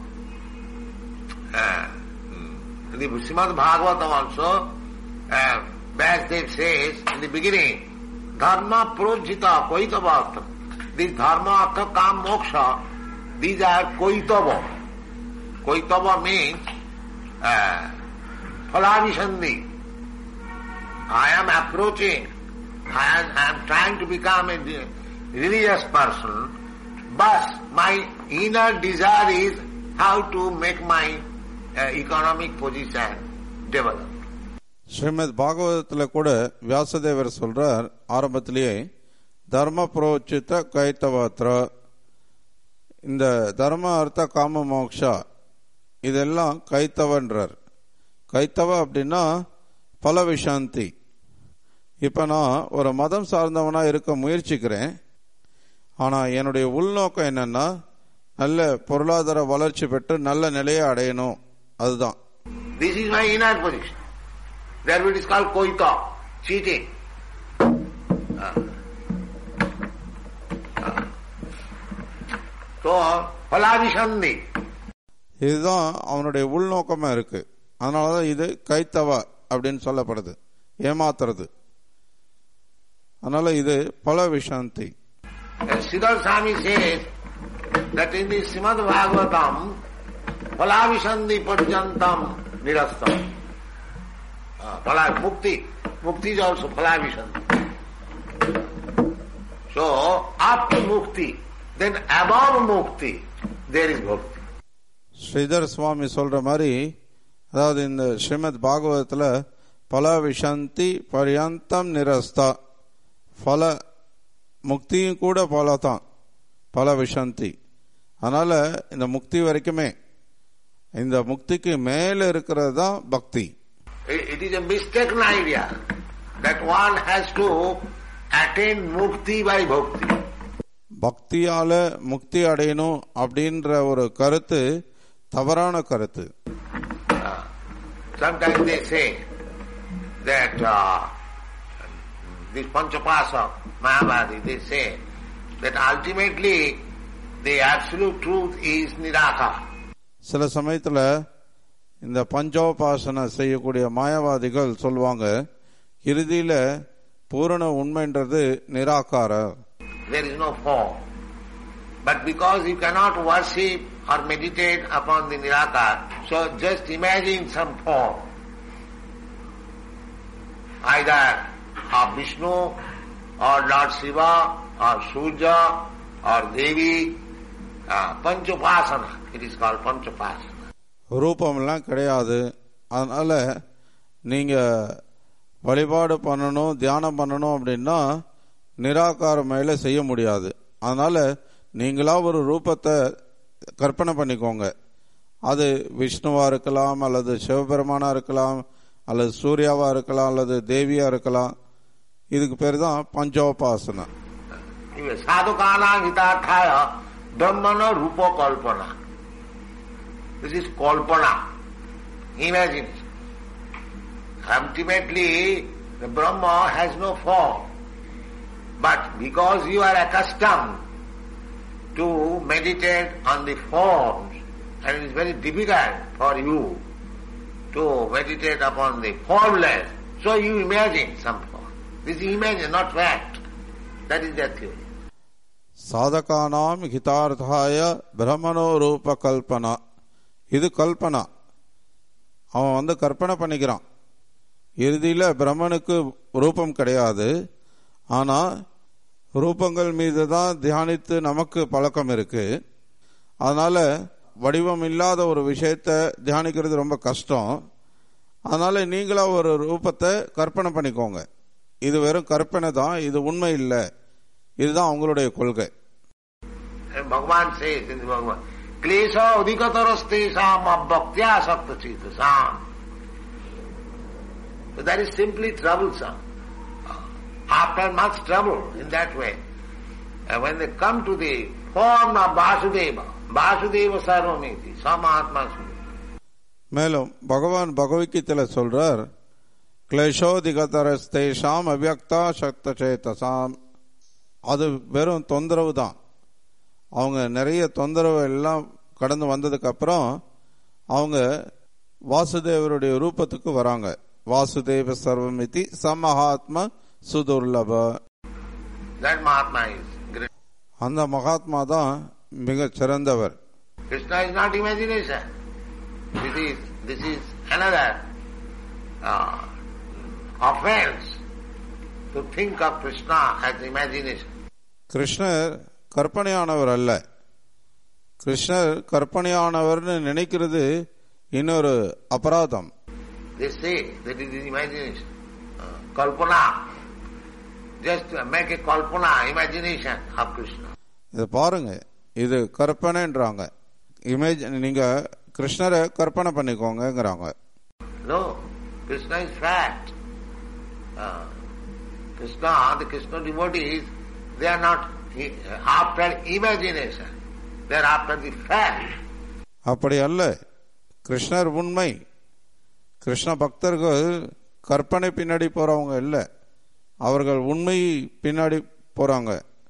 uh, mm, the Srimad Bhagavatam also, uh, Vyasdev says in the beginning, Dharma projita koitavastam. This dharma, artha, kam, moksha, these are koitava. Koitava means uh, phalavishandi. I am approaching, I am, I am trying to become a religious person, but my inner desire is how to make my uh, economic position develop. Srimad பாகவதத்தில் கூட வியாசதேவர் சொல்றார் ஆரம்பத்திலேயே தர்ம புரோச்சித கைத்தவத்ர இந்த தர்ம அர்த்த காம மோக்ஷா இதெல்லாம் கைத்தவன்றார் கைத்தவ அப்படின்னா பல விஷாந்தி இப்போ நான் ஒரு மதம் சார்ந்தவனா இருக்க முயற்சிக்கிறேன் ஆனால் என்னுடைய உள்நோக்கம் என்னன்னா நல்ல பொருளாதார வளர்ச்சி பெற்று நல்ல நிலையை அடையணும் அதுதான் This is my inner position. Therefore it is called koita, cheating. Ah. Ah. So, phalavishandi. இதுதான் அவனுடைய உள்நோக்கமா இருக்கு அதனாலதான் இது கைத்தவ அப்படின்னு சொல்லப்படுது ஏமாத்துறது அதனால இது பல Vishanthi And Siddhar Swami says that in the Srimad Bhagavatam, phalavishandi parjantam nirastam. Ah, phala, mukti. Mukti is also phalavishandi. So, after mukti, then above mukti, there is bhakti. Sridhar சுவாமி சொல்ற மாதிரி அதாவது இந்த ஸ்ரீமத் பாகவதத்துல பல விஷாந்தி பர்யந்தம் நிரஸ்தா பல முக்தியும் கூட பல தான் பல விஷாந்தி அதனால இந்த முக்தி வரைக்குமே இந்த முக்திக்கு மேல இருக்கிறது தான் பக்தி It it is a mistaken idea that one has to attain mukti by bhakti. பக்தியால முக்தி அடையணும் அப்படின்ற ஒரு கருத்து தவறான கருத்து Uh, sometimes they say that uh, this Panchapasa, Mahabharati, they say that ultimately the absolute truth is Nirakar. சில சமயத்துல இந்த பஞ்சோபாசனை செய்யக்கூடிய மாயாவாதிகள் சொல்லுவாங்க இறுதியில பூரண உண்மைன்றது நிராகார There is no form. But because you cannot worship or meditate upon the Nirakar, so just imagine some form. Either of Vishnu or Lord Shiva or Surya or Devi, uh, Panchopasana. It is called Panchopasana. ரூபமெல்லாம் கிடையாது அதனால நீங்க வழிபாடு பண்ணணும் தியானம் பண்ணணும் அப்படின்னா நிராகார மேல செய்ய முடியாது அதனால நீங்களா ஒரு ரூபத்தை கற்பனை பண்ணிக்கோங்க அது விஷ்ணுவா இருக்கலாம் அல்லது சிவபெருமானா இருக்கலாம் அல்லது சூர்யாவா இருக்கலாம் அல்லது தேவியா இருக்கலாம் இதுக்கு பேர் தான் பஞ்சோபாசனை Sadhukana hitarthaya brahmana rupa kalpana. This is kalpana. Imagine. Ultimately, the Brahma has no form. But because you are accustomed to meditate on the forms, and it is very difficult for you to meditate upon the formless, so you imagine some form. This is imagine, not fact. That is their theory. சாதகானாம் ஹிதார்த்தாய பிரம்மனோ ரூப கல்பனா இது கல்பனா அவன் வந்து கற்பனை பண்ணிக்கிறான் இறுதியில பிரம்மனுக்கு ரூபம் கிடையாது ஆனா ரூபங்கள் மீது தான் தியானித்து நமக்கு பழக்கம் இருக்கு அதனால வடிவம் இல்லாத ஒரு விஷயத்தை தியானிக்கிறது ரொம்ப கஷ்டம் அதனால நீங்களா ஒரு ரூபத்தை கற்பனை பண்ணிக்கோங்க இது வெறும் கற்பனை தான் இது உண்மை இல்லை இதுதான் அவங்களுடைய கொள்கை And Bhagavan says in the Bhagavan, Klesha udikataras abhaktya sakta sam. So that is simply troublesome. After much trouble in that way, and when they come to the form of Vasudeva, Vasudeva Sarvamiti, Samatma மேலும் பகவான் பகவத்கீதையில சொல்றார் கிளேஷோதிகதரஸ்தேஷாம் அவ்யக்தா சக்த சேதசாம் அது வெறும் தொந்தரவு தான் அவங்க நிறைய தொந்தரவு எல்லாம் கடந்து வந்ததுக்கு அப்புறம் அவங்க வாசுதேவருடைய ரூபத்துக்கு வராங்க Vasudeva சர்வமிதி சமஹாத்ம சுதுர்லப That Mahatma is great. அந்த மகாத்மா தான் மிக சிறந்தவர் Krishna is not imagination. This is, this is another uh, offense to think of Krishna as imagination. கிருஷ்ணர் கற்பனையானவர் அல்ல கிருஷ்ணர் கற்பனையானவர்னு நினைக்கிறது இன்னொரு அபராதம் They say that it is imagination. Uh, kalpana. Just to make a kalpana, imagination of Krishna. இதை பாருங்க இது கற்பனைன்றாங்க image நீங்க கிருஷ்ணரை கற்பனை பண்ணிக்கோங்கங்கிறாங்க No, Krishna is fact. Uh, Krishna, the Krishna devotees, they are not i- after imagination. They are after the fact. அப்படி அல்ல கிருஷ்ணர் உண்மை கிருஷ்ண பக்தர்கள் கற்பனை பின்னாடி போறவங்க இல்ல அவர்கள் உண்மை பின்னாடி போறாங்க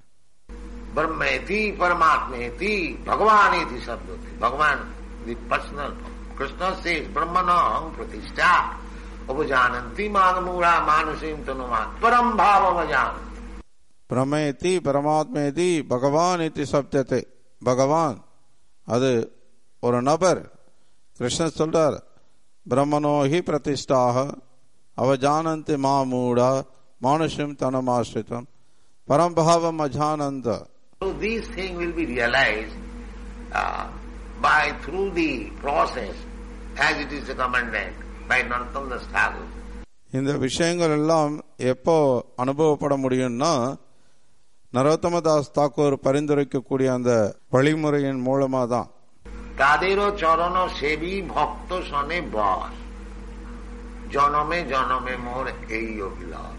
Brahmeti, Paramatmeti, Bhagavaneti Sabdoti. Bhagavan, the personal. Krishna says, Brahmanam Pratishta, Upajananti Manamura Manusim Tanumat, Param Bhava Vajananti. பிரமேதி பரமாத்மேதி பகவான் இத்தி சப்தத்தை பகவான் அது ஒரு நபர் கிருஷ்ணர் சொல்றார் பிரம்மனோஹி பிரதிஷ்டாக அவஜானந்தி மாமூடா மானுஷம் தனமாசிரிதம் பரம்பாவம் அஜானந்த So these things will be realized uh, by through the process as it is recommended by Narottam Das Thakur. இந்த விஷயங்கள் எல்லாம் எப்போ அனுபவப்பட முடியும்னா நரோத்தமதாஸ் தாக்கூர் பரிந்துரைக்கக்கூடிய அந்த வழிமுறையின் மூலமா தான் তাদেরও চরণ সেবী ভক্ত সনে বস জনমে জনমে মোর এই অভিলাষ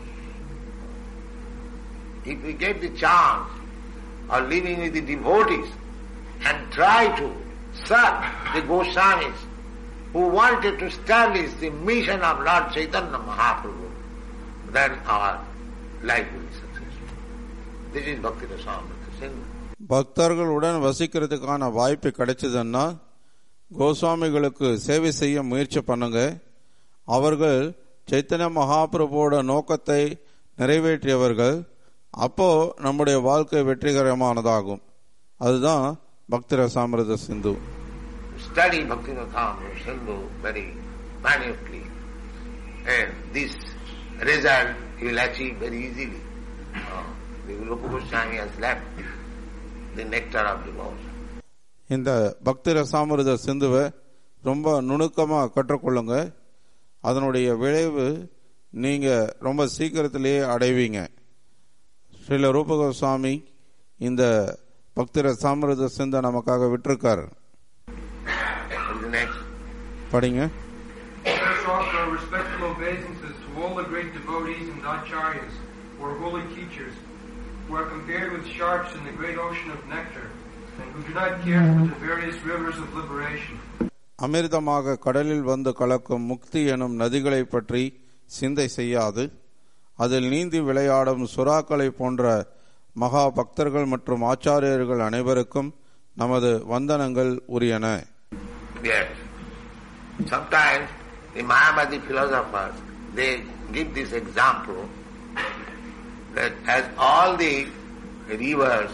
If we get the chance of living with the devotees and try to serve the Goswamis who wanted to establish the mission of Lord Chaitanya Mahaprabhu, then our life will be successful. This is Bhakti Rasamrita Sindhu. பக்தர்களுடன் வசிக்கிறதுக்கான வாய்ப்பு கிடைச்சதுன்னா கோஸ்வாமிகளுக்கு சேவை செய்ய முயற்சி பண்ணுங்க அவர்கள் சைத்தன்ய மகாபிரபுவோட நோக்கத்தை நிறைவேற்றியவர்கள் அப்போ நம்முடைய வாழ்க்கை வெற்றிகரமானதாகும் அதுதான் பக்தி ரசாமிரத சிந்து study Bhaktivinoda Sindhu very minutely. And this result he will achieve very easily. Uh, the Rupa Goswami has left the nectar of devotion. இந்த பக்தி ரசாமிரத சிந்துவை ரொம்ப நுணுக்கமா கற்றுக்கொள்ளுங்க அதனுடைய விளைவு நீங்க ரொம்ப சீக்கிரத்திலேயே அடைவீங்க ஸ்ரீல ரூபகோஸ்வாமி இந்த பக்தி ரசாமிரத சிந்தை நமக்காக விட்டிருக்காரு And the next, படிங்க Let us offer our respectful obeisances to all the great devotees and acharyas, or holy teachers, who are compared with sharks in the great ocean of nectar, and who do not care for the various rivers of liberation. அமிர்தமாக கடலில் வந்து கலக்கும் முக்தி எனும் நதிகளை பற்றி சிந்தை செய்யாது அதில் நீந்தி விளையாடும் சுறாக்களை போன்ற மகா பக்தர்கள் மற்றும் ஆச்சாரியர்கள் அனைவருக்கும் நமது வந்தனங்கள் உரியன yes. Sometimes the Mayavadi philosophers, they give this example that as all the rivers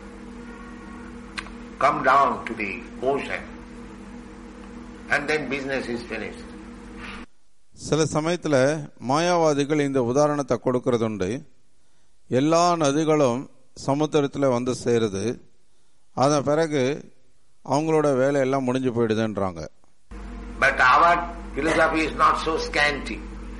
come down to the ocean and then business is finished. சில சமயத்துல மாயாவாதிகள் இந்த உதாரணத்தை கொடுக்கறதுண்டு எல்லா நதிகளும் சமுத்திரத்துல வந்து சேருது அதன் பிறகு அவங்களோட வேலையெல்லாம் முடிஞ்சு போயிடுதுன்றாங்க But our philosophy is not so scanty.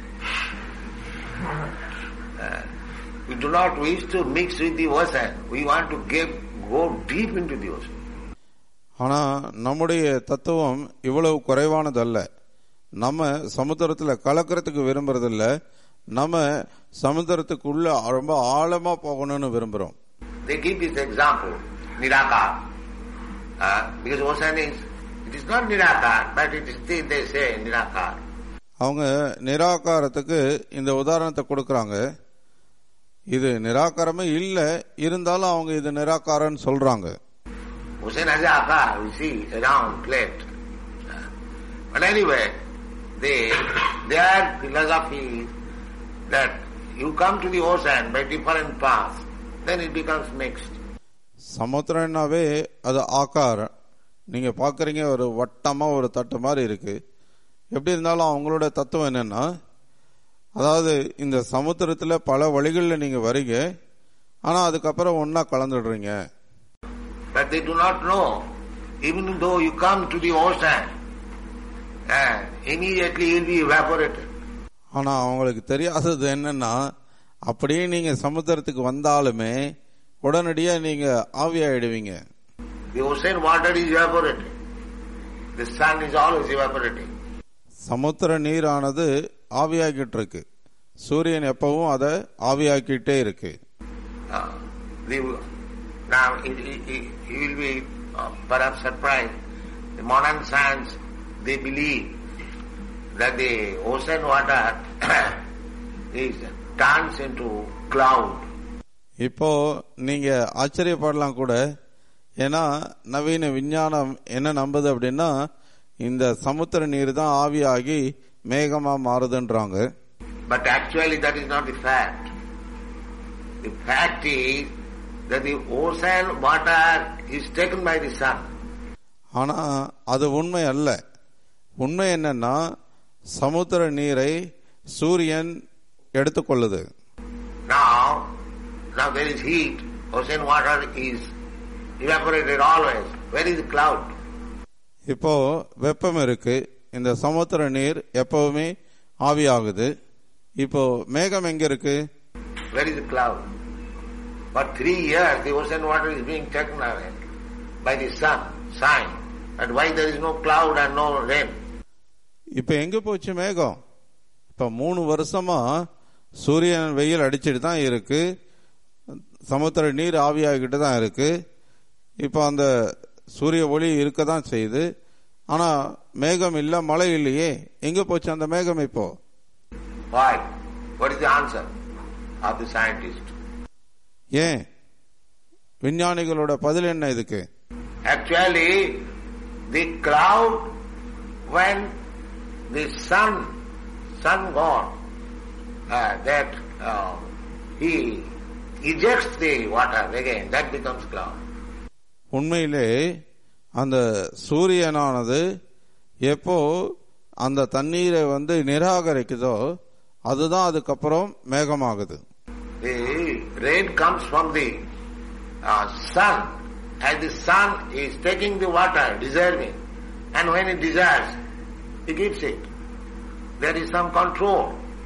Uh, we do not wish to mix with the ocean. We want to get, go deep into the ocean. ஆனா நம்முடைய தத்துவம் இவ்வளவு குறைவானதல்ல நம்ம சமுத்திரத்துல கலக்கிறதுக்கு விரும்புறதில்ல நம்ம சமுத்திரத்துக்குள்ள ரொம்ப ஆழமா போகணும்னு விரும்புறோம் They give this example, Nirakar. Uh, because ocean is, it is not Nirakar, but it is still they say Nirakar. அவங்க நிராகாரத்துக்கு இந்த உதாரணத்தை கொடுக்கறாங்க இது நிராகாரமே இல்ல இருந்தாலும் அவங்க இது நிராகாரம்னு சொல்றாங்க Ocean has a akar, we see, a round plate. Uh, But anyway, they, their philosophy is that you come to the ocean by different paths, then it becomes mixed. சமுத்திரம்னாவே அது ஆகாரம் நீங்க பாக்குறீங்க ஒரு வட்டமா ஒரு தட்டு மாதிரி இருக்கு எப்படி இருந்தாலும் அவங்களோட தத்துவம் என்னன்னா அதாவது இந்த சமுத்திரத்துல பல வழிகள்ல நீங்க வரீங்க ஆனா அதுக்கப்புறம் ஒன்னா கலந்துடுறீங்க But they do not know, even though you come to the ocean, uh, immediately you'll be evaporated. ஆனா அவங்களுக்கு தெரியாதது என்னன்னா அப்படியே நீங்க சமுத்திரத்துக்கு வந்தாலுமே உடனடியா நீங்க ஆவியாயிடுவீங்க The ocean water is evaporating. The sun is always evaporating. சமுத்திர நீரானது ஆவியாக்கிட்டு இருக்கு சூரியன் எப்பவும் அதை ஆவியாக்கிட்டே இருக்கு Uh, the, now, it, it, it, you will be uh, perhaps surprised. The modern science, they believe that the ocean water is turns into cloud. இப்போ நீங்க ஆச்சரியப்படலாம் கூட ஏன்னா நவீன விஞ்ஞானம் என்ன நம்புது அப்படின்னா இந்த சமுத்திர நீர் தான் ஆவியாகி மேகமா மாறுதுன்றாங்க But actually that is not the fact. The fact is that the ocean water is taken by the sun. ஆனா அது உண்மை அல்ல உண்மை என்னன்னா சமுத்திர நீரை சூரியன் எடுத்துக்கொள்ளுது Now, now there is heat. Ocean water is evaporated always. Where is the cloud? இப்போ வெப்பம் இருக்கு இந்த சமுத்திர நீர் எப்பவுமே ஆவியாகுது இப்போ மேகம் எங்க இருக்கு Where is the cloud? For three years the ocean water is being taken away by the sun, sign. And why there is no cloud and no rain? இப்ப எங்க போச்சு மேகம் இப்ப மூணு வருஷமா சூரியன் வெயில் அடிச்சிட்டு தான் இருக்கு சமுத்திர நீர் ஆவியாகிட்டு தான் இருக்கு இப்ப அந்த சூரிய ஒளி இருக்க தான் செய்யுது ஆனா மேகம் இல்ல மழை இல்லையே எங்க போச்சு அந்த மேகம் இப்போ Why? What is the answer of the scientist? ஏன் விஞ்ஞானிகளோட பதில் என்ன இதுக்கு Actually, the cloud, when the sun, sun god, uh, that uh, he ejects the water again, that becomes cloud. உண்மையிலே அந்த சூரியனானது எப்போ அந்த தண்ணீரை வந்து நிராகரிக்குதோ அதுதான் அதுக்கப்புறம் மேகமாகுது The rain comes from the uh, sun, and the sun is taking the water, deserving, and when it desires, he gives it. There is some control.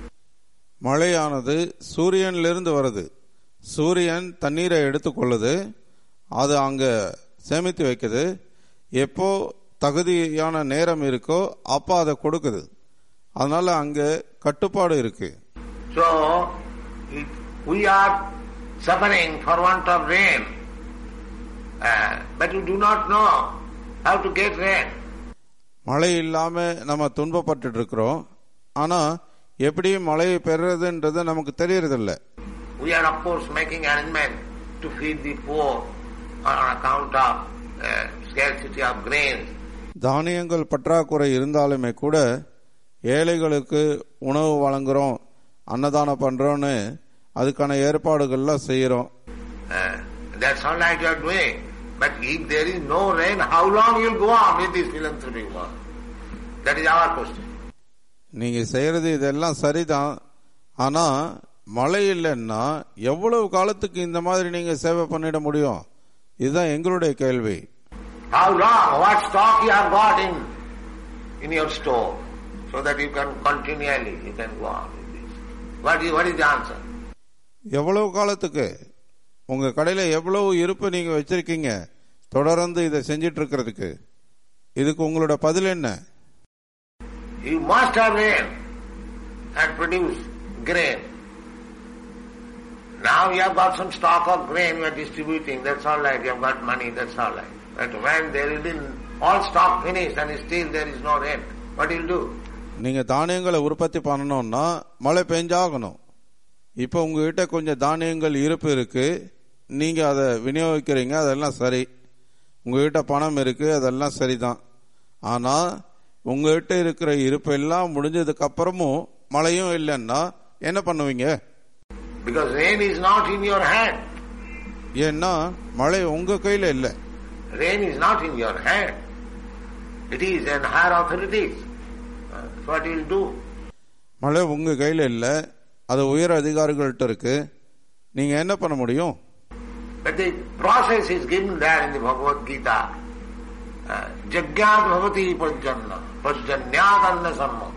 மழையானது சூரியனிலிருந்து வருது சூரியன் தண்ணீரை எடுத்துக்கொள்ளுது அது அங்க சேமித்து வைக்குது எப்போ தகுதியான நேரம் இருக்கோ அப்போ அதை கொடுக்குது அதனால அங்க கட்டுப்பாடு இருக்கு So, it, we are suffering for want of rain, uh, but we do not know how to get rain. மழை இல்லாம நம்ம துன்பப்பட்டு இருக்கிறோம் ஆனா எப்படி மழையை பெறுறதுன்றது நமக்கு தெரியறதில்ல We are of course making arrangement to feed the poor on account of uh, scarcity of grains. தானியங்கள் பற்றாக்குறை இருந்தாலுமே கூட ஏழைகளுக்கு உணவு வழங்குறோம் அன்னதானம் பண்றோம்னு அதுக்கான ஏற்பாடுகள்லாம் செய்யறோம் Uh, that's all right you are doing. But if there is no rain, how long you will go on with this philanthropic work? That is our question. நீங்க செய்யறது இதெல்லாம் சரிதான் ஆனா மழை இல்லைன்னா எவ்வளவு காலத்துக்கு இந்த மாதிரி நீங்க சேவை பண்ணிட முடியும் இதுதான் எங்களுடைய கேள்வி How long? What stock you have got in, in your store? So that you can continually, you can go on with this. What is, what is the answer? எவ்வளவு காலத்துக்கு உங்க கடையில எவ்வளவு இருப்பு நீங்க வச்சிருக்கீங்க தொடர்ந்து இதை செஞ்சிட்டு இருக்கிறதுக்கு இதுக்கு உங்களோட பதில் என்ன You must have rain and produce grain. Now you have got some stock of grain you are distributing, that's all right, you have got money, that's all right. But when there is been all stock finished and still there is no rain, what will you do? நீங்க தானியங்களை உற்பத்தி பண்ணணும்னா மழை பெஞ்சாகணும் இப்போ உங்ககிட்ட கொஞ்சம் தானியங்கள் இருப்பு இருக்கு நீங்க அதை விநியோகிக்கிறீங்க அதெல்லாம் சரி உங்ககிட்ட பணம் இருக்கு அதெல்லாம் சரிதான் ஆனா உங்ககிட்ட இருக்கிற இருப்பு எல்லாம் முடிஞ்சதுக்கு அப்புறமும் மழையும் இல்லைன்னா என்ன பண்ணுவீங்க Because rain is not in your hand. ஏன்னா மழை உங்க கையில இல்லை Rain is not in your hand. It is in higher authorities. Uh, What you will do? மழை உங்க கையில இல்லை அது உயர் அதிகாரிகள்ட்ட இருக்கு நீங்க என்ன பண்ண முடியும் But the process is given there in the Bhagavad Gita. Uh, Jagyat bhavati pajjanna, pajjanyat anna sammata.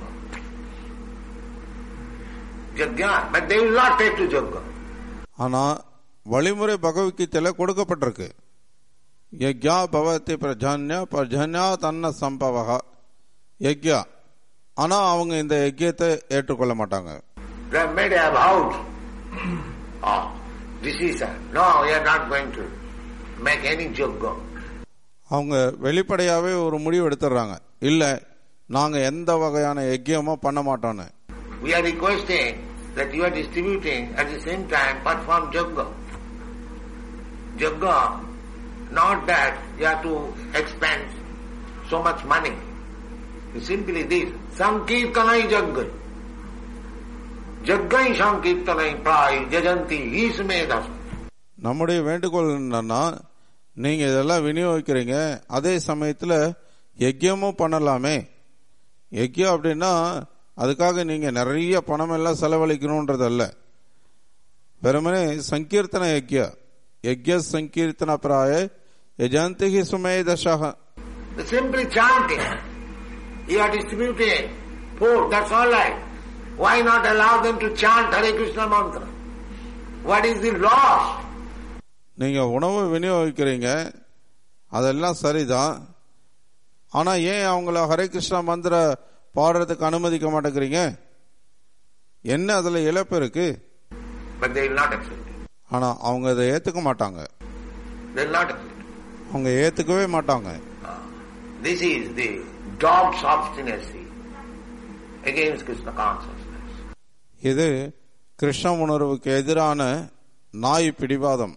Jagyat, but they will not take to Jagga. ஆனா வழிமுறை பகவத்கீதையில கொடுக்கப்பட்டிருக்கு யக்யா பவதி பிரஜான்ய பிரஜன்யா தன்ன சம்பவக யக்யா ஆனா அவங்க இந்த யஜ்யத்தை ஏற்றுக்கொள்ள மாட்டாங்க They have made a vow. Oh, decision. No, we are not going to make any Jagga. அவங்க வெளிப்படையாவே ஒரு முடிவு எடுத்துடுறாங்க இல்ல நாங்க எந்த வகையான யஜ்யமும் பண்ண மாட்டோம்னு We are requesting that you are distributing at the same time perform Jagga. Jagga, not that you have to expend so much money. It's simply this. Sankirtanai Jagga. Jaggai Sankirtanai Prai Jajanti Ismedhas. நம்முடைய வேண்டுகோள் என்னன்னா நீங்க இதெல்லாம் விநியோகிக்கிறீங்க அதே சமயத்துல யஜ்யமும் பண்ணலாமே யஜ்யம் அப்படின்னா அதுக்காக நீங்க நிறைய பணம் எல்லாம் செலவழிக்கணும்ன்றது அல்ல வெறுமனே சங்கீர்த்தன யஜ்ய யஜ்ய சங்கீர்த்தன பிராய யஜந்திகி சுமேதசக The simply chanting. You are distributing food, that's all right. Why not allow them to chant Hare Krishna mantra? What is the loss? நீங்க உணவு விநியோகிக்கிறீங்க அதெல்லாம் சரிதான் ஆனா ஏன் அவங்கள ஹரே கிருஷ்ணா மந்திர பாடுறதுக்கு அனுமதிக்க மாட்டேங்கிறீங்க என்ன அதுல இழப்பு இருக்கு But they will not accept it. ஆனா அவங்க அதை ஏத்துக்க மாட்டாங்க They will not accept it. அவங்க ஏத்துக்கவே மாட்டாங்க This is the dog's obstinacy against Krishna consciousness. இது கிருஷ்ண உணர்வுக்கு எதிரான நாய் பிடிவாதம்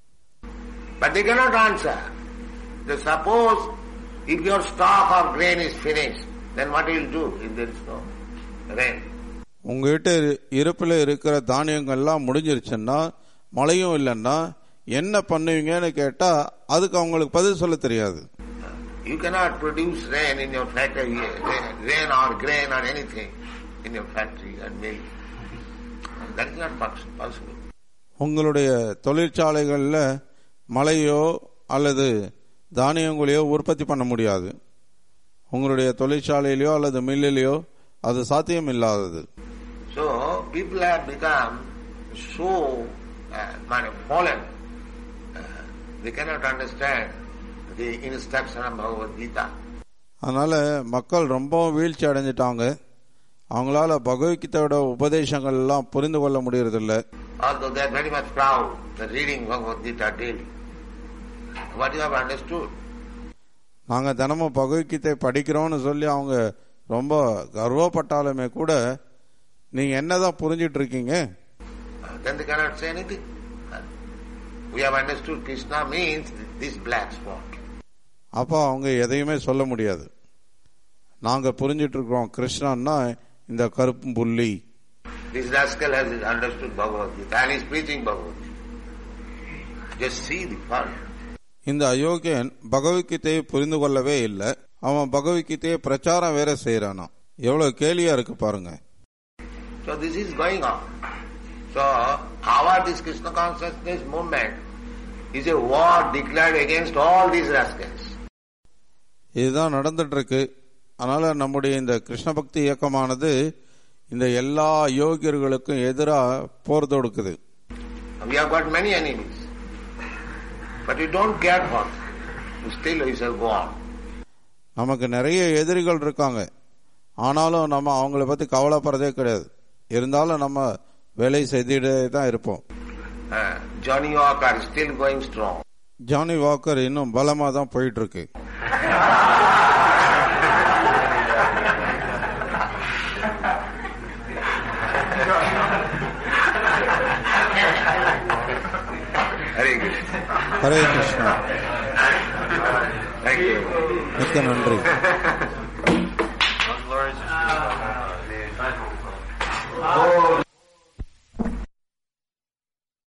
But they cannot answer. They suppose if your stock of grain is finished, then what will you do if there is no rain? உங்ககிட்ட இரு- இருப்புல இருக்கிற தானியங்கள்லாம் முடிஞ்சிருச்சுன்னா மழையும் இல்லைன்னா என்ன பண்ணுவீங்கன்னு கேட்டா அதுக்கு அவங்களுக்கு பதில் சொல்ல தெரியாது You cannot produce rain in your factory, rain, rain or grain or anything in your factory and mill. That is not poss- possible. உங்களுடைய தொழிற்சாலைகளில் மழையோ அல்லது தானியங்களையோ உற்பத்தி பண்ண முடியாது உங்களுடைய தொழிற்சாலையிலயோ அல்லது மில்லிலேயோ அது சாத்தியம் இல்லாதது So people have become so uh, kind of fallen. Uh, they cannot understand the instruction of Bhagavad Gita. அதனால மக்கள் ரொம்பவும் வீழ்ச்சி அடைஞ்சிட்டாங்க அவங்களால பகவத்கீதையோட உபதேசங்கள் எல்லாம் புரிந்து கொள்ள முடியறதில்ல Although they are very much proud that reading Bhagavad Gita daily. What you have understood? நாங்க தினமும் பகவத்கீதை படிக்கிறோம்னு சொல்லி அவங்க ரொம்ப கர்வப்பட்டாலுமே கூட நீங்க என்னதான் புரிஞ்சிட்டு இருக்கீங்க Uh, then they cannot say anything. Uh, We have understood Krishna means this black spot. அப்போ அவங்க எதையுமே சொல்ல முடியாது நாங்க புரிஞ்சிட்டு இருக்கிறோம் கிருஷ்ணன்னா இந்த கருப்பு புள்ளி This rascal has understood Bhagavad Gita and is preaching Bhagavad Gita. Just see the fun. இந்த அயோக்கியன் பகவத்கீதையை புரிந்து கொள்ளவே இல்லை அவன் பகவத்கீதையை பிரச்சாரம் வேற செய்யறானா எவ்வளவு கேலியா இருக்கு பாருங்க So this is going on. So our this Krishna consciousness movement is a war declared against all these rascals. இதுதான் நடந்துட்டு இருக்கு அதனால நம்முடைய இந்த கிருஷ்ண பக்தி இயக்கமானது இந்த எல்லா யோகியர்களுக்கும் எதிராக போர் தொடுக்குது We have got many enemies. But we don't care for them. Still we shall go on. நமக்கு நிறைய எதிரிகள் இருக்காங்க ஆனாலும் நம்ம அவங்கள பத்தி கவலைப்படுறதே கிடையாது இருந்தாலும் நம்ம வேலை செய்துட்டே தான் இருப்போம் Uh, Johnny Walker is still going strong. Johnny Walker இன்னும் பலமா தான் போயிட்டு இருக்கு Hare Krishna. Hare Krishna Thank you. மிக்க நன்றி